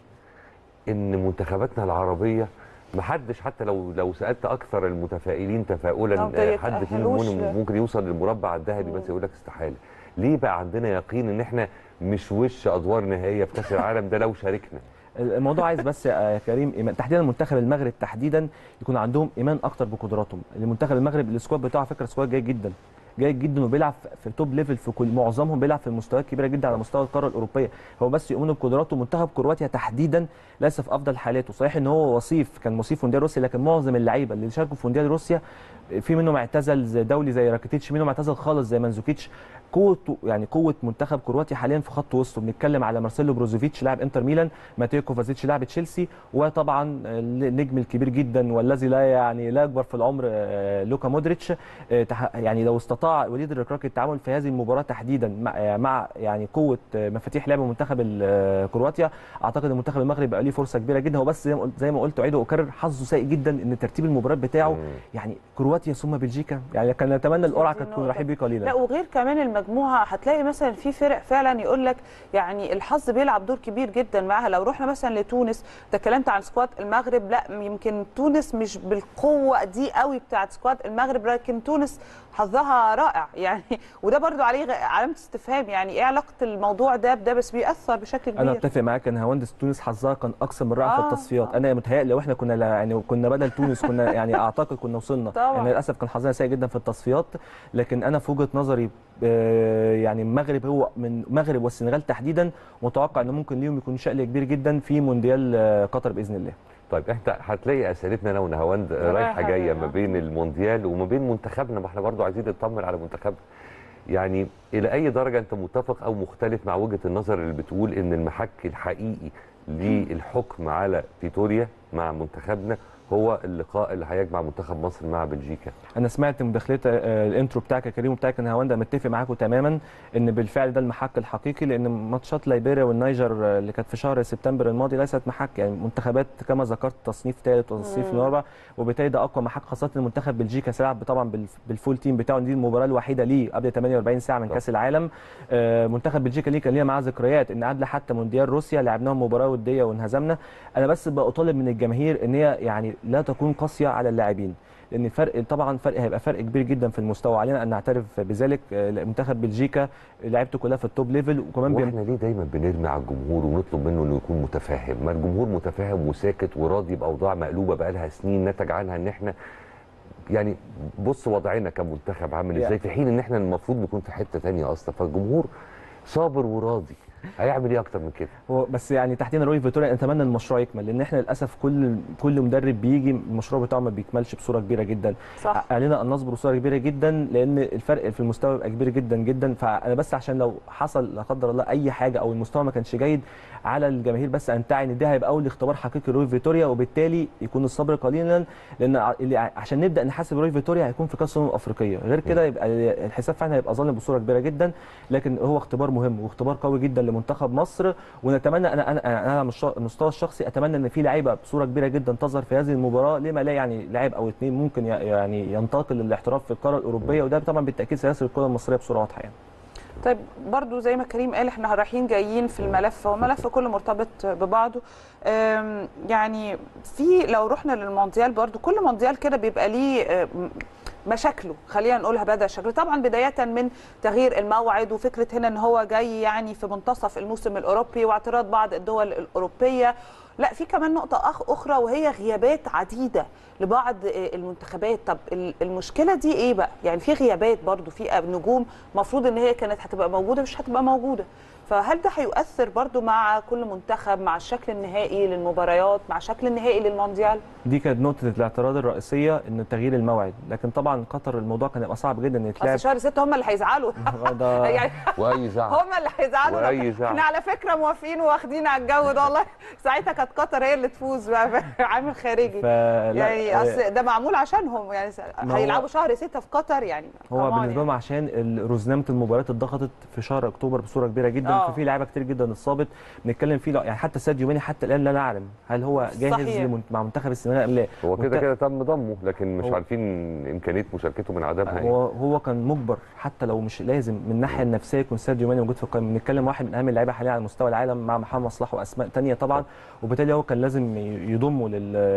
Speaker 2: ان منتخباتنا العربيه محدش حتى لو لو سالت اكثر المتفائلين
Speaker 1: أو
Speaker 2: تفاؤلا
Speaker 1: ما
Speaker 2: آه، حد فيهم
Speaker 1: يتأهلوش.
Speaker 2: ممكن- ممكن يوصل للمربع الذهبي بس يقول لك استحاله ليه بقى عندنا يقين ان احنا مش وش ادوار نهائيه في كاس العالم ده لو شاركنا
Speaker 4: الموضوع عايز بس يا كريم إيمان تحديدا منتخب المغرب تحديدا يكون عندهم ايمان اكتر بقدراتهم المنتخب المغرب السكواد بتاعه على فكره سكواد جيد جدا جيد جدا وبيلعب في- في توب ليفل في كل معظمهم بيلعب في مستويات كبيره جدا على مستوى القاره الاوروبيه هو بس يؤمنوا بقدراته منتخب كرواتيا تحديدا ليس في افضل حالاته صحيح ان هو وصيف كان وصيف في مونديال روسيا لكن معظم اللعيبه اللي شاركوا في مونديال روسيا في منهم اعتزل زي دولي زي راكيتيتش منهم اعتزل خالص زي مانزوكيتش قوه يعني قوه منتخب كرواتيا حاليا في خط وسطه بنتكلم على مارسيلو بروزوفيتش لاعب انتر ميلان ماتيو كوفازيتش لاعب تشيلسي وطبعا النجم الكبير جدا والذي لا يعني لا يكبر في العمر آه، لوكا مودريتش آه، تح- يعني لو استطاع وليد الركراكي التعامل في هذه المباراه تحديدا مع, آه، مع يعني قوه آه، مفاتيح لعب منتخب ال- آه، كرواتيا اعتقد ان منتخب المغرب بقى ليه فرصه كبيره جدا هو بس زي ما قلت زي ما قلت اعيد واكرر حظه سيء جدا ان ترتيب المباريات بتاعه
Speaker 2: مم.
Speaker 4: يعني كرواتيا ثم بلجيكا يعني كان نتمنى القرعه
Speaker 1: دي
Speaker 4: كانت تكون
Speaker 1: نقطة.
Speaker 4: رحيب بيه قليلا
Speaker 1: لا وغير كمان المجموعه هتلاقي مثلا في فرق فعلا يقول لك يعني الحظ بيلعب دور كبير جدا معاها لو رحنا مثلا لتونس تكلمت عن سكواد المغرب لا يمكن تونس مش بالقوه دي قوي بتاعت سكواد المغرب لكن تونس حظها رائع يعني وده برضو عليه غ- علامه استفهام يعني ايه علاقه الموضوع ده بده بس بيأثر بشكل كبير
Speaker 4: انا اتفق معاك ان هواندس تونس حظها كان اكثر من رائع في
Speaker 1: آه،
Speaker 4: التصفيات
Speaker 1: آه.
Speaker 4: انا متهيألي لو احنا كنا لا- يعني كنا بدل تونس كنا يعني اعتقد كنا وصلنا
Speaker 1: طبعاً.
Speaker 4: يعني للاسف كان حظنا سيء جدا في التصفيات لكن انا في وجهه نظري آه، يعني المغرب هو من المغرب والسنغال تحديدا متوقع ان ممكن ليهم يكون شأن كبير جدا في مونديال آه، قطر باذن الله
Speaker 2: طيب انت هتلاقي اسئلتنا انا ونهاوند
Speaker 1: رايحة
Speaker 2: رايحه جايه
Speaker 1: جاية.
Speaker 2: ما بين المونديال وما بين منتخبنا ما احنا برضو عايزين نطمن على منتخبنا يعني الى اي درجه انت متفق او مختلف مع وجهه النظر اللي بتقول ان المحك الحقيقي للحكم على فيتوريا مع منتخبنا هو اللقاء اللي هيجمع منتخب مصر مع بلجيكا
Speaker 4: انا سمعت مداخلة آه، الانترو بتاعك يا كريم وبتاعك ان هواندا متفق معاكم تماما ان بالفعل ده المحك الحقيقي لان ماتشات ليبيريا والنيجر آه، اللي كانت في شهر سبتمبر الماضي ليست محك يعني منتخبات كما ذكرت تصنيف ثالث وتصنيف
Speaker 1: مم.
Speaker 4: رابع وبالتالي ده اقوى محك خاصه المنتخب بلجيكا سيلعب طبعا بالف- بالفول تيم بتاعه دي المباراه الوحيده ليه قبل 48 ساعه من
Speaker 2: طبعا.
Speaker 4: كاس العالم آه، منتخب بلجيكا ليه كان ليها معاه ذكريات ان قبل حتى مونديال روسيا لعبناهم مباراه وديه وانهزمنا انا بس بطالب من الجماهير ان هي يعني لا تكون قاسيه على اللاعبين لان فرق طبعا فرق هيبقى فرق كبير جدا في المستوى علينا ان نعترف بذلك آه، منتخب بلجيكا لعبته كلها في التوب ليفل وكمان بيم...
Speaker 2: واحنا ليه دايما بنرمي على الجمهور ونطلب منه انه يكون متفاهم ما الجمهور متفاهم وساكت وراضي باوضاع مقلوبه بقالها سنين نتج عنها ان احنا يعني بص وضعنا كمنتخب عامل ازاي
Speaker 4: يعني-
Speaker 2: في حين ان احنا المفروض نكون في حته تانية اصلا فالجمهور صابر وراضي هيعمل ايه اكتر من كده
Speaker 4: هو بس يعني تحديدا روي فيتوريا نتمنى ان المشروع يكمل لان احنا للاسف كل كل مدرب بيجي المشروع بتاعه ما بيكملش بصوره كبيره جدا
Speaker 1: صح
Speaker 4: علينا ان نصبر بصوره كبيره جدا لان الفرق في المستوى بيبقى كبير جدا جدا فانا بس عشان لو حصل لا قدر الله اي حاجه او المستوى ما كانش جيد على الجماهير بس ان تعي ان ده هيبقى اول اختبار حقيقي لروي فيتوريا وبالتالي يكون الصبر قليلا لان ع- اللي ع- عشان نبدا نحاسب روي فيتوريا هيكون في كاس الامم الافريقيه غير كده يبقى الحساب فعلا هيبقى ظالم بصوره كبيره جدا لكن هو اختبار مهم واختبار قوي جدا لمنتخب مصر ونتمنى انا انا انا على المش- المستوى الشخصي اتمنى ان في لعيبه بصوره كبيره جدا تظهر في هذه المباراه لما لا يعني لاعب او اثنين ممكن ي- يعني ينتقل للاحتراف في القاره الاوروبيه وده طبعا بالتاكيد سيسر الكره المصريه بصوره واضحه يعني
Speaker 1: طيب برضو زي ما كريم قال احنا رايحين جايين في الملف هو ملف كله مرتبط ببعضه أم، يعني في لو رحنا للمونديال برضو كل مونديال كده بيبقى ليه أم، مشاكله خلينا نقولها بدا شكله طبعا بدايه من تغيير الموعد وفكره هنا ان هو جاي يعني في منتصف الموسم الاوروبي واعتراض بعض الدول الاوروبيه لا في كمان نقطه أخ اخرى وهي غيابات عديده لبعض المنتخبات طب ال- المشكله دي ايه بقى يعني في غيابات برضو في نجوم مفروض ان هي كانت هتبقى موجوده مش هتبقى موجوده فهل ده هيؤثر برضو مع كل منتخب مع الشكل النهائي للمباريات مع الشكل النهائي للمونديال
Speaker 4: دي كانت نقطه الاعتراض الرئيسيه ان تغيير الموعد لكن طبعا قطر الموضوع كان هيبقى صعب جدا ان
Speaker 1: اصل
Speaker 4: يتلعب
Speaker 1: شهر ستة هم اللي هيزعلوا
Speaker 4: ده
Speaker 1: يعني
Speaker 2: واي زعل
Speaker 1: هم اللي هيزعلوا
Speaker 2: وأي
Speaker 1: لو-
Speaker 2: زعل.
Speaker 1: احنا على فكره موافقين واخدين على الجو ده والله ساعتها كانت قطر هي اللي تفوز بقى عامل خارجي
Speaker 4: فلا
Speaker 1: يعني اصل ده معمول عشانهم يعني
Speaker 4: ما هو-
Speaker 1: هيلعبوا شهر ستة في قطر يعني
Speaker 4: هو
Speaker 1: طبعاً
Speaker 4: بالنسبه لهم
Speaker 1: يعني.
Speaker 4: عشان ال- رزنامه المباريات اتضغطت في شهر اكتوبر بصوره كبيره جدا
Speaker 1: آه.
Speaker 4: ففي لعيبه كتير جدا اتصابت بنتكلم فيه لا- يعني حتى ساديو ماني حتى الان لا نعلم هل هو جاهز
Speaker 1: صحيح.
Speaker 4: لمن- مع منتخب السنغال ام لا
Speaker 2: هو كده
Speaker 4: منت-
Speaker 2: كده تم ضمه لكن مش
Speaker 4: هو-
Speaker 2: عارفين امكانيه مشاركته من عدمها
Speaker 4: هو هو كان مجبر حتى لو مش لازم من الناحيه النفسيه يكون ساديو ماني موجود في القائمه بنتكلم واحد من اهم اللعيبه حاليا على مستوى العالم مع محمد صلاح واسماء تانية طبعا وبالتالي هو كان لازم ي- يضمه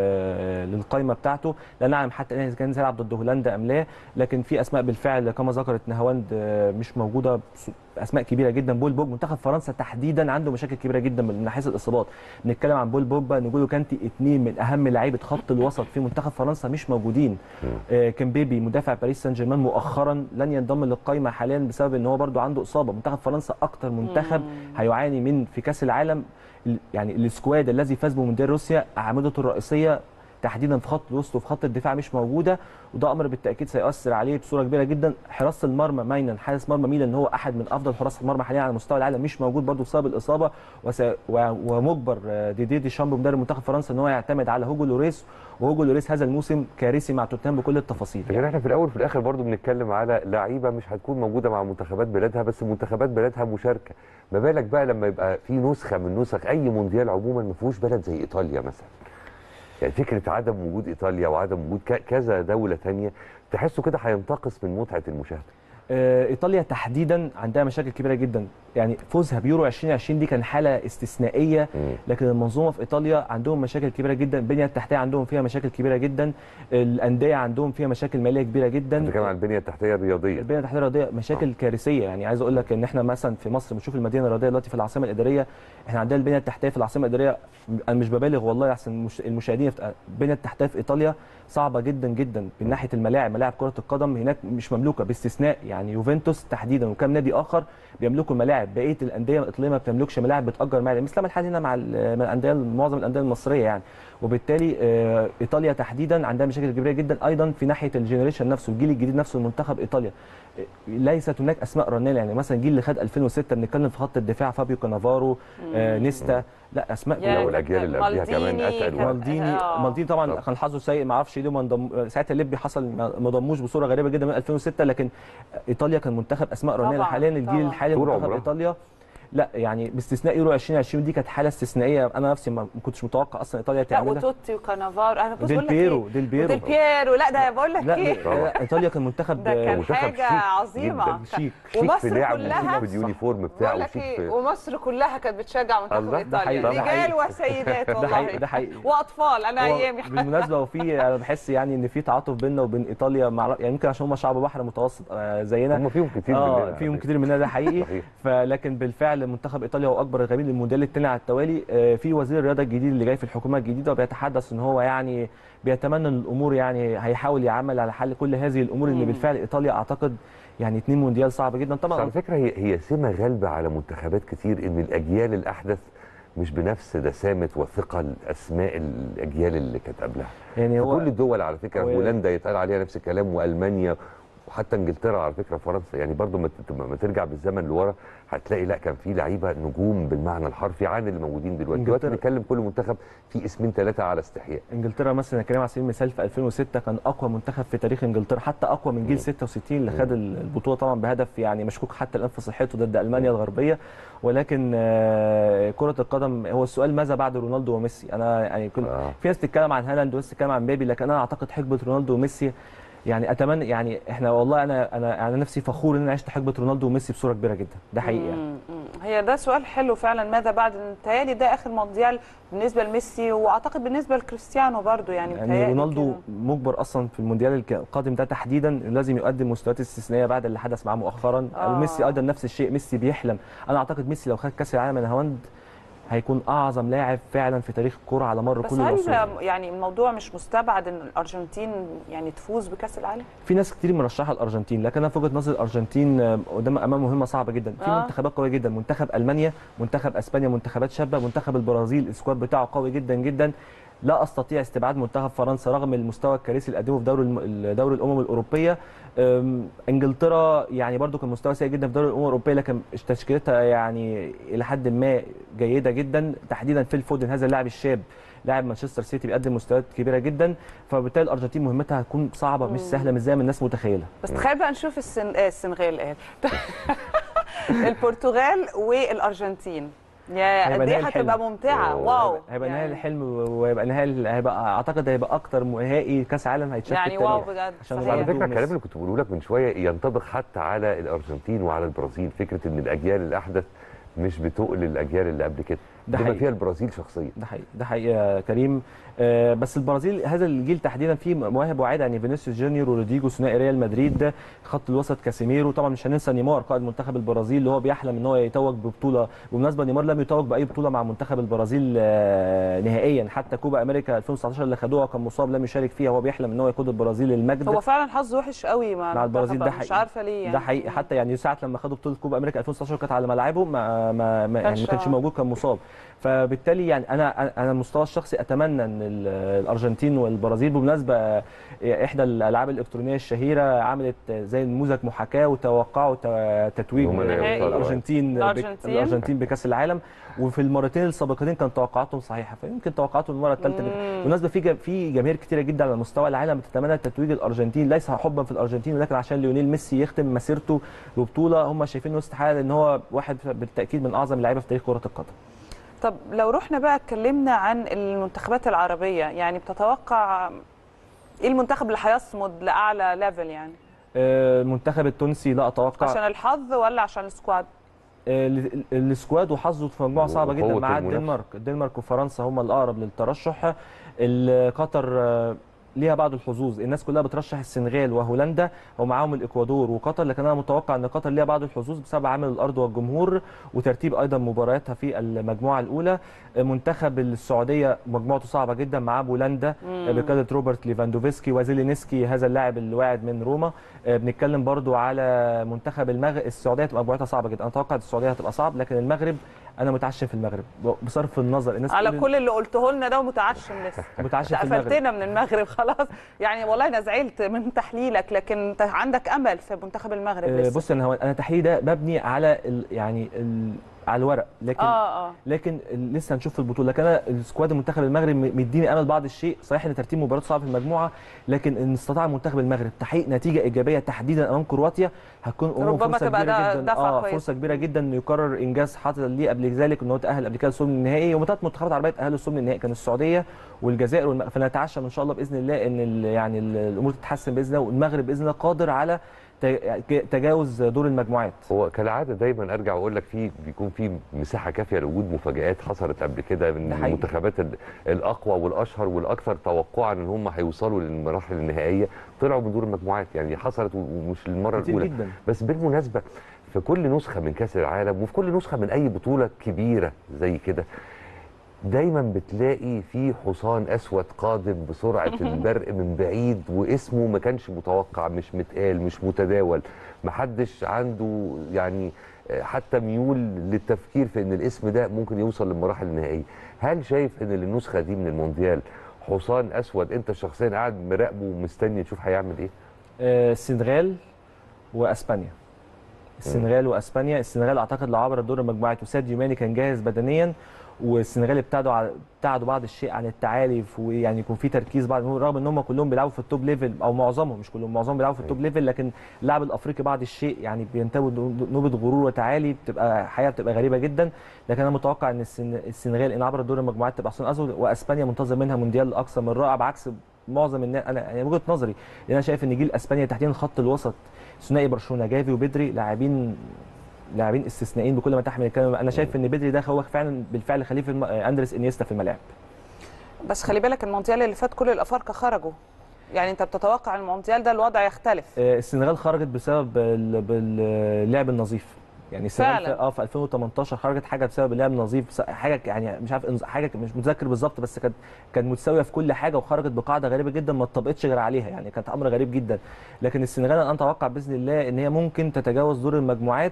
Speaker 4: لل- للقائمه بتاعته لا نعلم حتى الان اذا كان سيلعب ضد هولندا ام لا لكن في اسماء بالفعل كما ذكرت نهاوند آه، مش موجوده بس- اسماء كبيره جدا بول بوج منتخب فرنسا تحديدا عنده مشاكل كبيره جدا من حيث الاصابات بنتكلم عن بول بوجبا نجولو كانتي اثنين من اهم لعيبه خط الوسط في منتخب فرنسا مش موجودين آه، كمبيبي مدافع باريس سان جيرمان مؤخرا لن ينضم للقائمه حاليا بسبب ان هو برضو عنده اصابه منتخب فرنسا اكتر منتخب هيعاني من في كاس العالم ال- يعني السكواد الذي فاز بمونديال روسيا اعمدته الرئيسيه تحديدا في خط الوسط وفي خط الدفاع مش موجوده وده امر بالتاكيد سيؤثر عليه بصوره كبيره جدا حراسه المرمى ماينن حارس مرمى ميلان هو احد من افضل حراس المرمى حاليا على مستوى العالم مش موجود برضه بسبب الاصابه وس... و... ومجبر آه، ديدي ديشامب مدرب منتخب فرنسا ان هو يعتمد على هوجو لوريس وهوجو لوريس هذا الموسم كارثي مع توتنهام بكل التفاصيل
Speaker 2: لكن احنا في الاول وفي الاخر برضو بنتكلم على لعيبه مش هتكون موجوده مع منتخبات بلادها بس منتخبات بلادها مشاركه ما بالك بقى لما يبقى في نسخه من نسخ اي مونديال عموما ما فيهوش بلد زي ايطاليا مثلا يعني فكره عدم وجود ايطاليا وعدم وجود ك- كذا دوله تانية تحسه كده هينتقص من متعه المشاهده
Speaker 4: آه، ايطاليا تحديدا عندها مشاكل كبيره جدا يعني فوزها بيورو 2020 دي كان حاله استثنائيه
Speaker 2: مم.
Speaker 4: لكن المنظومه في ايطاليا عندهم مشاكل كبيره جدا البنيه التحتيه عندهم فيها مشاكل كبيره جدا الانديه عندهم فيها مشاكل ماليه كبيره جدا
Speaker 2: بنتكلم عن البنيه التحتيه الرياضيه
Speaker 4: البنيه التحتيه الرياضيه مشاكل كارثيه يعني عايز اقول لك ان احنا مثلا في مصر بنشوف المدينه الرياضيه دلوقتي في العاصمه الاداريه احنا عندنا البنيه التحتيه في العاصمه الاداريه انا مش ببالغ والله احسن المش- المشاهدين في- البنيه التحتيه في ايطاليا صعبه جدا جدا من ناحيه الملاعب ملاعب كره القدم هناك مش مملوكه باستثناء يعني يوفنتوس تحديدا وكم نادي اخر بيملكوا الملاعب بقيه الانديه الايطاليه ما بتملكش ملاعب بتاجر ملاعب مثل ما الحال هنا مع ال- مع الانديه معظم الانديه المصريه يعني وبالتالي آه، ايطاليا تحديدا عندها مشاكل كبيره جدا ايضا في ناحيه الجينيريشن نفسه الجيل الجديد نفسه المنتخب ايطاليا آه، ليست هناك اسماء رنانه يعني مثلا الجيل اللي خد 2006 بنتكلم في خط الدفاع فابيو كانافارو آه، نيستا لا اسماء
Speaker 1: يا
Speaker 2: لو الأجيال اللي قبلها كمان
Speaker 1: مالديني
Speaker 2: أتقل
Speaker 1: كان-
Speaker 4: مالديني
Speaker 1: آه.
Speaker 4: مالديني طبعا
Speaker 2: طب.
Speaker 4: كان حظه سيء ما اعرفش ليه ما انضم ساعتها ليبي حصل ما ما ضموش بصوره غريبه جدا من 2006 لكن ايطاليا كان منتخب اسماء رنانه
Speaker 1: طبعاً،
Speaker 4: حاليا الجيل
Speaker 1: طبعاً.
Speaker 4: الحالي
Speaker 2: طول
Speaker 4: منتخب
Speaker 2: عمرها.
Speaker 4: ايطاليا لا يعني باستثناء يورو 2020 دي كانت حاله استثنائيه انا نفسي ما ما كنتش متوقع اصلا ايطاليا
Speaker 1: لا
Speaker 4: تعملها
Speaker 1: وتوتي وكانافارو انا بص
Speaker 4: ديل
Speaker 1: بقول لك
Speaker 4: بيرو
Speaker 1: إيه؟
Speaker 4: ديل بيرو
Speaker 1: وديل بيرو لا ده بقول لك
Speaker 4: لا
Speaker 1: ايه
Speaker 4: لا، ايطاليا كان منتخب
Speaker 1: ده كان
Speaker 2: منتخب
Speaker 1: حاجه
Speaker 2: شيك
Speaker 1: عظيمه
Speaker 2: جداً،
Speaker 4: شيك
Speaker 2: شيك
Speaker 1: ومصر
Speaker 2: في لعب
Speaker 1: كلها
Speaker 2: وشيك في اليونيفورم
Speaker 1: بقول
Speaker 2: بتاعه
Speaker 1: لك
Speaker 2: وشيك
Speaker 1: ايه
Speaker 2: في
Speaker 1: ومصر كلها كانت بتشجع منتخب
Speaker 2: الله، ده
Speaker 1: ايطاليا
Speaker 4: حقيقي، ده
Speaker 1: رجال
Speaker 4: حقيقي.
Speaker 1: وسيدات
Speaker 4: ده
Speaker 1: والله
Speaker 4: حقيقي ده حقيقي
Speaker 1: واطفال انا
Speaker 4: هو
Speaker 1: ايامي
Speaker 4: بالمناسبه وفي انا بحس يعني ان في تعاطف بيننا وبين ايطاليا مع يعني يمكن عشان هم شعب بحر متوسط آه، زينا
Speaker 2: هم فيهم كتير
Speaker 4: اه
Speaker 2: مننا
Speaker 4: فيهم
Speaker 2: على
Speaker 4: كتير مننا ده حقيقي
Speaker 2: صحيح.
Speaker 4: فلكن بالفعل منتخب ايطاليا هو اكبر الغريم للمونديال الثاني على التوالي آه، في وزير الرياضه الجديد اللي جاي في الحكومه الجديده وبيتحدث ان هو يعني بيتمنى ان الامور يعني هيحاول يعمل على حل كل هذه الامور اللي
Speaker 1: مم.
Speaker 4: بالفعل ايطاليا اعتقد يعني اتنين مونديال صعب جدا
Speaker 2: بس على
Speaker 4: طبعا
Speaker 2: فكره هي هي سمه غالبه على منتخبات كتير ان الاجيال الاحدث مش بنفس دسامه وثقل اسماء الاجيال اللي كانت قبلها
Speaker 4: يعني
Speaker 2: في
Speaker 4: هو
Speaker 2: كل الدول على فكره
Speaker 4: هو-
Speaker 2: هولندا يتقال عليها نفس الكلام والمانيا وحتى انجلترا على فكره فرنسا يعني برضو ما ت- ما ترجع بالزمن لورا هتلاقي لا كان في لعيبه نجوم بالمعنى الحرفي عن اللي موجودين دلوقتي دلوقتي
Speaker 4: إنجلترا-
Speaker 2: بنتكلم كل منتخب في اسمين ثلاثه على استحياء
Speaker 4: انجلترا مثلا يا كريم على سبيل المثال في 2006 كان اقوى منتخب في تاريخ انجلترا حتى اقوى من جيل 66 اللي خد البطوله طبعا بهدف يعني مشكوك حتى الان في صحته ضد المانيا الغربيه ولكن آه، كره القدم هو السؤال ماذا بعد رونالدو وميسي انا يعني كل
Speaker 2: آه.
Speaker 4: في ناس بتتكلم عن هالاند وناس بتتكلم عن بيبي لكن انا اعتقد حقبه رونالدو وميسي يعني اتمنى يعني احنا والله انا انا انا نفسي فخور ان انا عشت حقبه رونالدو وميسي بصوره كبيره جدا ده حقيقي يعني.
Speaker 1: مم، مم. هي ده سؤال حلو فعلا ماذا بعد متهيألي ده اخر مونديال بالنسبه لميسي واعتقد بالنسبه لكريستيانو برضو يعني
Speaker 4: يعني
Speaker 1: متهيألي
Speaker 4: رونالدو
Speaker 1: كده.
Speaker 4: مجبر اصلا في المونديال الك- القادم ده تحديدا لازم يقدم مستويات استثنائيه بعد اللي حدث معاه مؤخرا
Speaker 1: آه.
Speaker 4: وميسي ايضا نفس الشيء ميسي بيحلم انا اعتقد ميسي لو خد كاس العالم من هالاند هيكون اعظم لاعب فعلا في تاريخ الكوره على مر
Speaker 1: بس
Speaker 4: كل العصور
Speaker 1: هل يعني الموضوع مش مستبعد ان الارجنتين يعني تفوز بكاس العالم؟
Speaker 4: في ناس كتير مرشحه الارجنتين لكن انا في وجهه نظري الارجنتين آه، قدام امام مهمه صعبه جدا في
Speaker 1: آه.
Speaker 4: منتخبات قويه جدا منتخب المانيا منتخب اسبانيا منتخبات شابه منتخب البرازيل السكواد بتاعه قوي جدا جدا لا استطيع استبعاد منتخب فرنسا رغم المستوى الكارثي اللي قدمه في دوري الم- دوري الامم الاوروبيه أم، انجلترا يعني برضو كان مستوى سيء جدا في دوري الامم الاوروبيه لكن تشكيلتها يعني الى حد ما جيده جدا تحديدا فيل فودن هذا اللاعب الشاب لاعب مانشستر سيتي بيقدم مستويات كبيره جدا فبالتالي الارجنتين مهمتها هتكون صعبه مش سهله مش زي ما الناس متخيله
Speaker 1: بس تخيل بقى نشوف السن... آه السنغال قال البرتغال والارجنتين يا
Speaker 4: هيبقى
Speaker 1: قد ايه
Speaker 4: نهائي الحلم.
Speaker 1: هتبقى ممتعه واو
Speaker 4: هيبقى نهائي
Speaker 1: يعني-
Speaker 4: الحلم وهيبقى نهائي هيبقى اعتقد هيبقى اكتر نهائي كاس عالم هيتشاف في
Speaker 1: يعني
Speaker 4: التاريخ.
Speaker 1: واو بجد
Speaker 4: عشان
Speaker 1: صحيح.
Speaker 2: على
Speaker 4: رونالدو
Speaker 2: فكره
Speaker 4: وميسي.
Speaker 2: الكلام اللي كنت بقوله لك من شويه ينطبق حتى على الارجنتين وعلى البرازيل فكره ان الاجيال الاحدث مش بتقل الاجيال اللي قبل كده
Speaker 4: ده
Speaker 2: بما
Speaker 4: حقيقي.
Speaker 2: فيها البرازيل شخصيا
Speaker 4: ده حقيقي ده حقيقي يا كريم آه بس البرازيل هذا الجيل تحديدا فيه مواهب واعده يعني فينيسيوس جونيور وروديجو ثنائي ريال مدريد ده خط الوسط كاسيميرو طبعا مش هننسى نيمار قائد منتخب البرازيل اللي هو بيحلم ان هو يتوج ببطوله بالمناسبه نيمار لم يتوج باي بطوله مع منتخب البرازيل آه نهائيا حتى كوبا امريكا 2019 اللي خدوها كان مصاب لم يشارك فيها هو بيحلم ان هو يقود البرازيل للمجد
Speaker 1: هو فعلا حظه وحش قوي مع,
Speaker 4: مع البرازيل ده
Speaker 1: المنتخب. مش
Speaker 4: حقيقي.
Speaker 1: عارفه ليه يعني
Speaker 4: ده حقيقي حتى يعني ساعه لما خدوا بطوله كوبا امريكا 2019 كانت على ملاعبه ما ما, ما, يعني
Speaker 1: كانش-
Speaker 4: ما كانش موجود كان مصاب فبالتالي يعني انا انا على المستوى الشخصي اتمنى ان ال- الارجنتين والبرازيل بمناسبه احدى الالعاب الالكترونيه الشهيره عملت زي نموذج محاكاه وتوقعوا ت- تتويج
Speaker 2: هم اللي
Speaker 1: نهائي.
Speaker 2: هيوصلوا.
Speaker 4: الارجنتين بك-
Speaker 1: الأرجنتين.
Speaker 4: الارجنتين بكاس العالم وفي المرتين السابقتين كانت توقعاتهم صحيحه فيمكن توقعاتهم المره الثالثه
Speaker 1: مم.
Speaker 4: بالمناسبه في ج- في جماهير كتيره جدا على مستوى العالم بتتمنى تتويج الارجنتين ليس حبا في الارجنتين ولكن عشان ليونيل ميسي يختم مسيرته ببطوله هم شايفين انه استحاله ان هو واحد بالتاكيد من اعظم اللعيبه في تاريخ كره القدم
Speaker 1: طب لو رحنا بقى اتكلمنا عن المنتخبات العربيه يعني بتتوقع ايه المنتخب اللي هيصمد لاعلى ليفل يعني
Speaker 4: آه، المنتخب التونسي لا اتوقع
Speaker 1: عشان الحظ ولا عشان السكواد
Speaker 4: آه، ال- ال- السكواد وحظه في مجموعه صعبه جدا
Speaker 2: وقوة
Speaker 4: مع
Speaker 2: المنافسة.
Speaker 4: الدنمارك الدنمارك وفرنسا هم الاقرب للترشح ال- قطر آه، ليها بعض الحظوظ الناس كلها بترشح السنغال وهولندا ومعاهم الاكوادور وقطر لكن انا متوقع ان قطر ليها بعض الحظوظ بسبب عامل الارض والجمهور وترتيب ايضا مبارياتها في المجموعه الاولى منتخب السعوديه مجموعته صعبه جدا معاه بولندا
Speaker 1: مم.
Speaker 4: بقياده روبرت ليفاندوفسكي وزيلينسكي هذا اللاعب الواعد من روما آه، بنتكلم برضو على منتخب المغرب السعوديه تبقى مجموعتها صعبه جدا انا اتوقع السعوديه هتبقى صعب لكن المغرب انا متعشم في المغرب بصرف النظر الناس
Speaker 1: على
Speaker 4: بتقول
Speaker 1: كل اللي قلته لنا ده ومتعشم لسه
Speaker 4: متعشم في المغرب
Speaker 1: قفلتنا من المغرب خلاص يعني والله انا زعلت من تحليلك لكن انت عندك امل في منتخب المغرب
Speaker 4: آه،
Speaker 1: لسه
Speaker 4: بص انا هو انا تحليلي ده مبني على ال يعني ال على الورق لكن
Speaker 1: اه اه
Speaker 4: لكن لسه هنشوف في البطوله لكن انا السكواد المنتخب المغرب مديني امل بعض الشيء صحيح ان ترتيب مباريات صعب في المجموعه لكن ان استطاع منتخب المغرب تحقيق نتيجه ايجابيه تحديدا امام كرواتيا هتكون أمور
Speaker 1: ربما
Speaker 4: فرصه
Speaker 1: تبقى
Speaker 4: كبيره
Speaker 1: ده
Speaker 4: جدا
Speaker 1: دفعة
Speaker 4: اه
Speaker 1: كويسة.
Speaker 4: فرصه كبيره جدا انه يكرر انجاز حصل ليه قبل ذلك ان هو تاهل قبل كده للثمن النهائي وثلاث منتخبات عربيه تاهلوا للثمن النهائي كان السعوديه والجزائر والم... فنتعشم ان شاء الله باذن الله ان ال... يعني ال- الامور تتحسن باذن الله والمغرب باذن الله قادر على ت- تجاوز دور المجموعات
Speaker 2: هو كالعاده دايما ارجع واقول لك في بيكون في مساحه كافيه لوجود مفاجات حصلت قبل كده من
Speaker 4: ده حقيقي.
Speaker 2: المنتخبات ال- الاقوى والاشهر والاكثر توقعا ان هم هيوصلوا للمراحل النهائيه طلعوا من دور المجموعات يعني حصلت و- ومش المره
Speaker 4: كتير
Speaker 2: الاولى
Speaker 4: جدا
Speaker 2: بس بالمناسبه في كل نسخه من كاس العالم وفي كل نسخه من اي بطوله كبيره زي كده دايما بتلاقي في حصان اسود قادم بسرعه البرق من بعيد واسمه ما كانش متوقع مش متقال مش متداول محدش عنده يعني آه، حتى ميول للتفكير في ان الاسم ده ممكن يوصل للمراحل النهائيه هل شايف ان النسخه دي من المونديال حصان اسود انت شخصيا قاعد مراقبه ومستني تشوف هيعمل ايه
Speaker 4: آه، السنغال واسبانيا السنغال واسبانيا السنغال اعتقد لو عبر دور المجموعات وساديو ماني كان جاهز بدنيا والسنغال ابتعدوا على ابتعدوا بعض الشيء عن التعالي في- ويعني يكون في تركيز بعض رغم ان هم كلهم بيلعبوا في التوب ليفل او معظمهم مش كلهم معظمهم بيلعبوا في التوب ليفل لكن اللاعب الافريقي بعض الشيء يعني بينتابوا نوبه غرور وتعالي بتبقى حقيقه بتبقى غريبه جدا لكن انا متوقع ان السن- السنغال ان عبر دور المجموعات تبقى احسن اسود واسبانيا منتظر منها مونديال اكثر من رائع بعكس معظم الناس انا يعني وجهه نظري لان انا شايف ان جيل اسبانيا تحديدا خط الوسط ثنائي برشلونه جافي وبدري لاعبين لاعبين استثنائيين بكل ما تحمل الكلمه انا شايف ان بدري ده هو فعلا بالفعل خليفه الم... اندرس انيستا في الملاعب
Speaker 1: بس خلي بالك المونديال اللي فات كل الافارقه خرجوا يعني انت بتتوقع المونديال ده الوضع يختلف
Speaker 4: آه، السنغال خرجت بسبب ال- باللعب النظيف يعني السنغال
Speaker 1: فعلا.
Speaker 4: في- اه في 2018 خرجت حاجه بسبب اللعب النظيف بس- حاجه يعني مش عارف إنز- حاجه مش متذكر بالظبط بس كانت كانت متساويه في كل حاجه وخرجت بقاعده غريبه جدا ما اتطبقتش غير عليها يعني كانت امر غريب جدا لكن السنغال انا اتوقع باذن الله ان هي ممكن تتجاوز دور المجموعات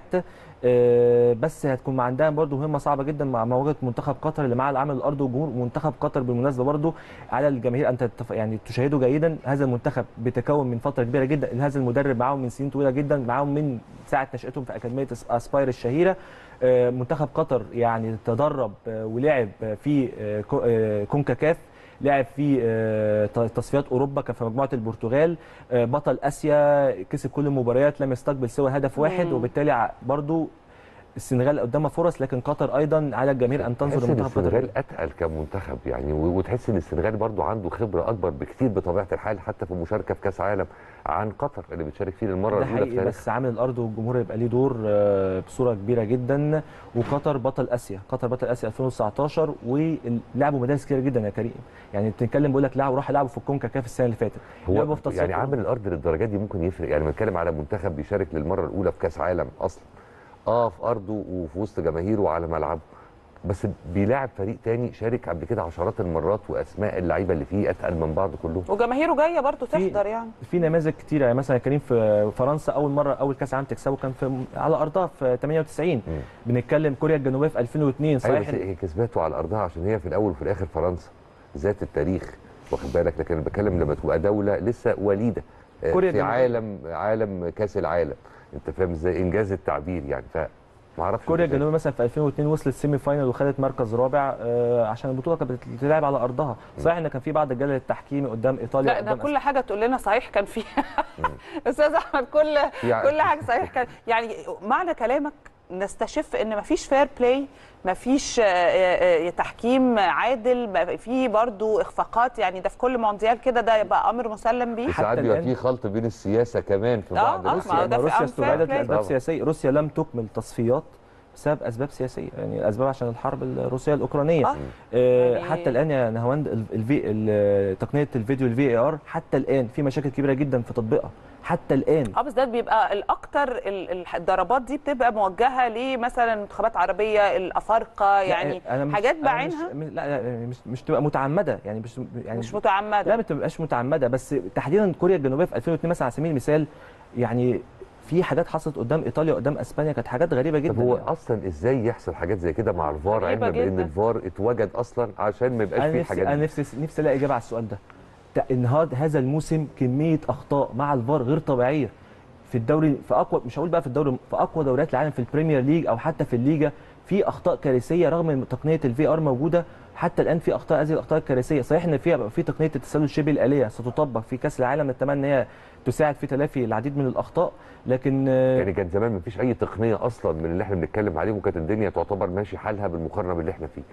Speaker 4: آه، بس هتكون عندها برضو مهمه صعبه جدا مع مواجهه منتخب قطر اللي مع العامل الارض والجمهور ومنتخب قطر بالمناسبه برضو على الجماهير انت تف- يعني تشاهده جيدا هذا المنتخب بيتكون من فتره كبيره جدا هذا المدرب معاهم من سنين طويله جدا معاهم من ساعه نشاتهم في اكاديميه أس- اسباير الشهيره آه، منتخب قطر يعني تدرب آه، ولعب آه، في آه، كو- آه، كونكاكاف لعب في آه، ت- تصفيات اوروبا كان في مجموعه البرتغال آه، بطل اسيا كسب كل المباريات لم يستقبل سوى هدف واحد
Speaker 1: مم.
Speaker 4: وبالتالي ع- برضو السنغال قدامها فرص لكن قطر ايضا على الجميع ان تنظر
Speaker 2: تحس ان
Speaker 4: لمنتخب قطر
Speaker 2: السنغال اتقل كمنتخب يعني و- وتحس ان السنغال برضو عنده خبره اكبر بكتير بطبيعه الحال حتى في المشاركه في كاس عالم عن قطر اللي بتشارك فيه للمره
Speaker 4: ده
Speaker 2: الاولى في
Speaker 4: حقيقي
Speaker 2: تاريخها
Speaker 4: بس عامل الارض والجمهور يبقى ليه دور آه، بصوره كبيره جدا وقطر بطل اسيا قطر بطل اسيا 2019 ولعبوا مدارس كتير جدا يا كريم يعني بتتكلم بقول لك لعبوا راحوا لعبوا في الكونكاكاف السنه اللي فاتت لعبوا
Speaker 2: هو
Speaker 4: في تصفيات
Speaker 2: يعني عامل الارض للدرجات دي ممكن يفرق يعني بنتكلم على منتخب بيشارك للمره الاولى في كاس عالم اصلا اه في ارضه وفي وسط جماهيره وعلى ملعبه بس بيلاعب فريق تاني شارك قبل كده عشرات المرات واسماء اللعيبه اللي فيه اتقل من بعض كلهم
Speaker 1: وجماهيره جايه برضو
Speaker 4: في-
Speaker 1: تحضر يعني
Speaker 4: في نماذج كتير يعني مثلا يا كريم في فرنسا اول مره اول كاس عالم تكسبه كان في على ارضها في 98
Speaker 2: مم.
Speaker 4: بنتكلم كوريا الجنوبيه في 2002
Speaker 2: ايوه
Speaker 4: صحيح
Speaker 2: بس هي كسبته على ارضها عشان هي في الاول وفي الاخر فرنسا ذات التاريخ واخد بالك لكن أنا بتكلم لما تبقى دوله لسه وليده آه،
Speaker 4: كوريا
Speaker 2: في
Speaker 4: الجنوبية.
Speaker 2: عالم عالم كاس العالم انت فاهم ازاي انجاز التعبير يعني فما اعرفش
Speaker 4: كوريا
Speaker 2: إزاي.
Speaker 4: الجنوبيه مثلا في 2002 وصلت سيمي فاينل وخدت مركز رابع آه، عشان البطوله كانت بتتلعب على ارضها صحيح ان كان في بعض الجدل التحكيمي قدام ايطاليا
Speaker 1: لا ده
Speaker 4: قدام
Speaker 1: كل حاجه تقول لنا صحيح كان فيها استاذ احمد كل
Speaker 2: يعني-
Speaker 1: كل حاجه صحيح كان يعني معنى كلامك نستشف ان مفيش فير بلاي مفيش آه، آه، آه، تحكيم عادل ما في برضو اخفاقات يعني ده في كل مونديال كده ده يبقى امر مسلم بيه
Speaker 4: حتى
Speaker 2: وساعات بيبقى
Speaker 4: الآن-
Speaker 2: في خلط بين السياسه كمان في
Speaker 1: آه،
Speaker 2: بعض
Speaker 1: آه،
Speaker 2: الأشياء.
Speaker 1: ما هو ده في
Speaker 4: روسيا
Speaker 1: unfair
Speaker 4: استبعدت
Speaker 1: play.
Speaker 4: لاسباب
Speaker 2: طبعاً.
Speaker 4: سياسيه روسيا لم تكمل تصفيات بسبب اسباب سياسيه يعني اسباب عشان الحرب الروسيه الاوكرانيه
Speaker 1: آه.
Speaker 4: آه
Speaker 1: يعني-
Speaker 4: حتى الان يا نهاوند ال- الفي ال- تقنيه الفيديو الفي اي ار حتى الان في مشاكل كبيره جدا في تطبيقها حتى الان
Speaker 1: اه بس ده بيبقى الاكتر ال- ال- الضربات دي بتبقى موجهه لمثلا منتخبات عربيه الافارقه يعني
Speaker 4: لا، أنا مش-
Speaker 1: حاجات
Speaker 4: أنا
Speaker 1: بعينها
Speaker 4: مش لا لا مش مش تبقى متعمده يعني مش يعني
Speaker 1: مش متعمده
Speaker 4: لا ما بتبقاش متعمده بس تحديدا كوريا الجنوبيه في 2002 مثلا على سبيل المثال يعني في حاجات حصلت قدام ايطاليا قدام اسبانيا كانت حاجات غريبه جدا
Speaker 2: طب هو
Speaker 4: يعني.
Speaker 2: اصلا ازاي يحصل حاجات زي كده مع الفار
Speaker 1: غريبة
Speaker 2: علما بان
Speaker 1: جدا.
Speaker 2: الفار اتوجد اصلا عشان ما يبقاش
Speaker 4: انا
Speaker 2: فيه
Speaker 4: نفسي
Speaker 2: الحاجات
Speaker 4: انا
Speaker 2: دي
Speaker 4: نفسي نفسي الاقي اجابه على السؤال ده تا- انهار هذا الموسم كميه اخطاء مع الفار غير طبيعيه في الدوري في اقوى مش هقول بقى في الدوري في اقوى دوريات العالم في البريمير ليج او حتى في الليجا في اخطاء كارثيه رغم ان تقنيه الفي ار موجوده حتى الان في اخطاء هذه الاخطاء الكارثيه صحيح ان في في تقنيه التسلل شبه الاليه ستطبق في كاس العالم نتمنى ان هي تساعد في تلافي العديد من الاخطاء لكن آه،
Speaker 2: يعني كان زمان ما فيش اي تقنيه اصلا من اللي احنا بنتكلم عليه وكانت الدنيا تعتبر ماشي حالها بالمقارنه باللي احنا فيه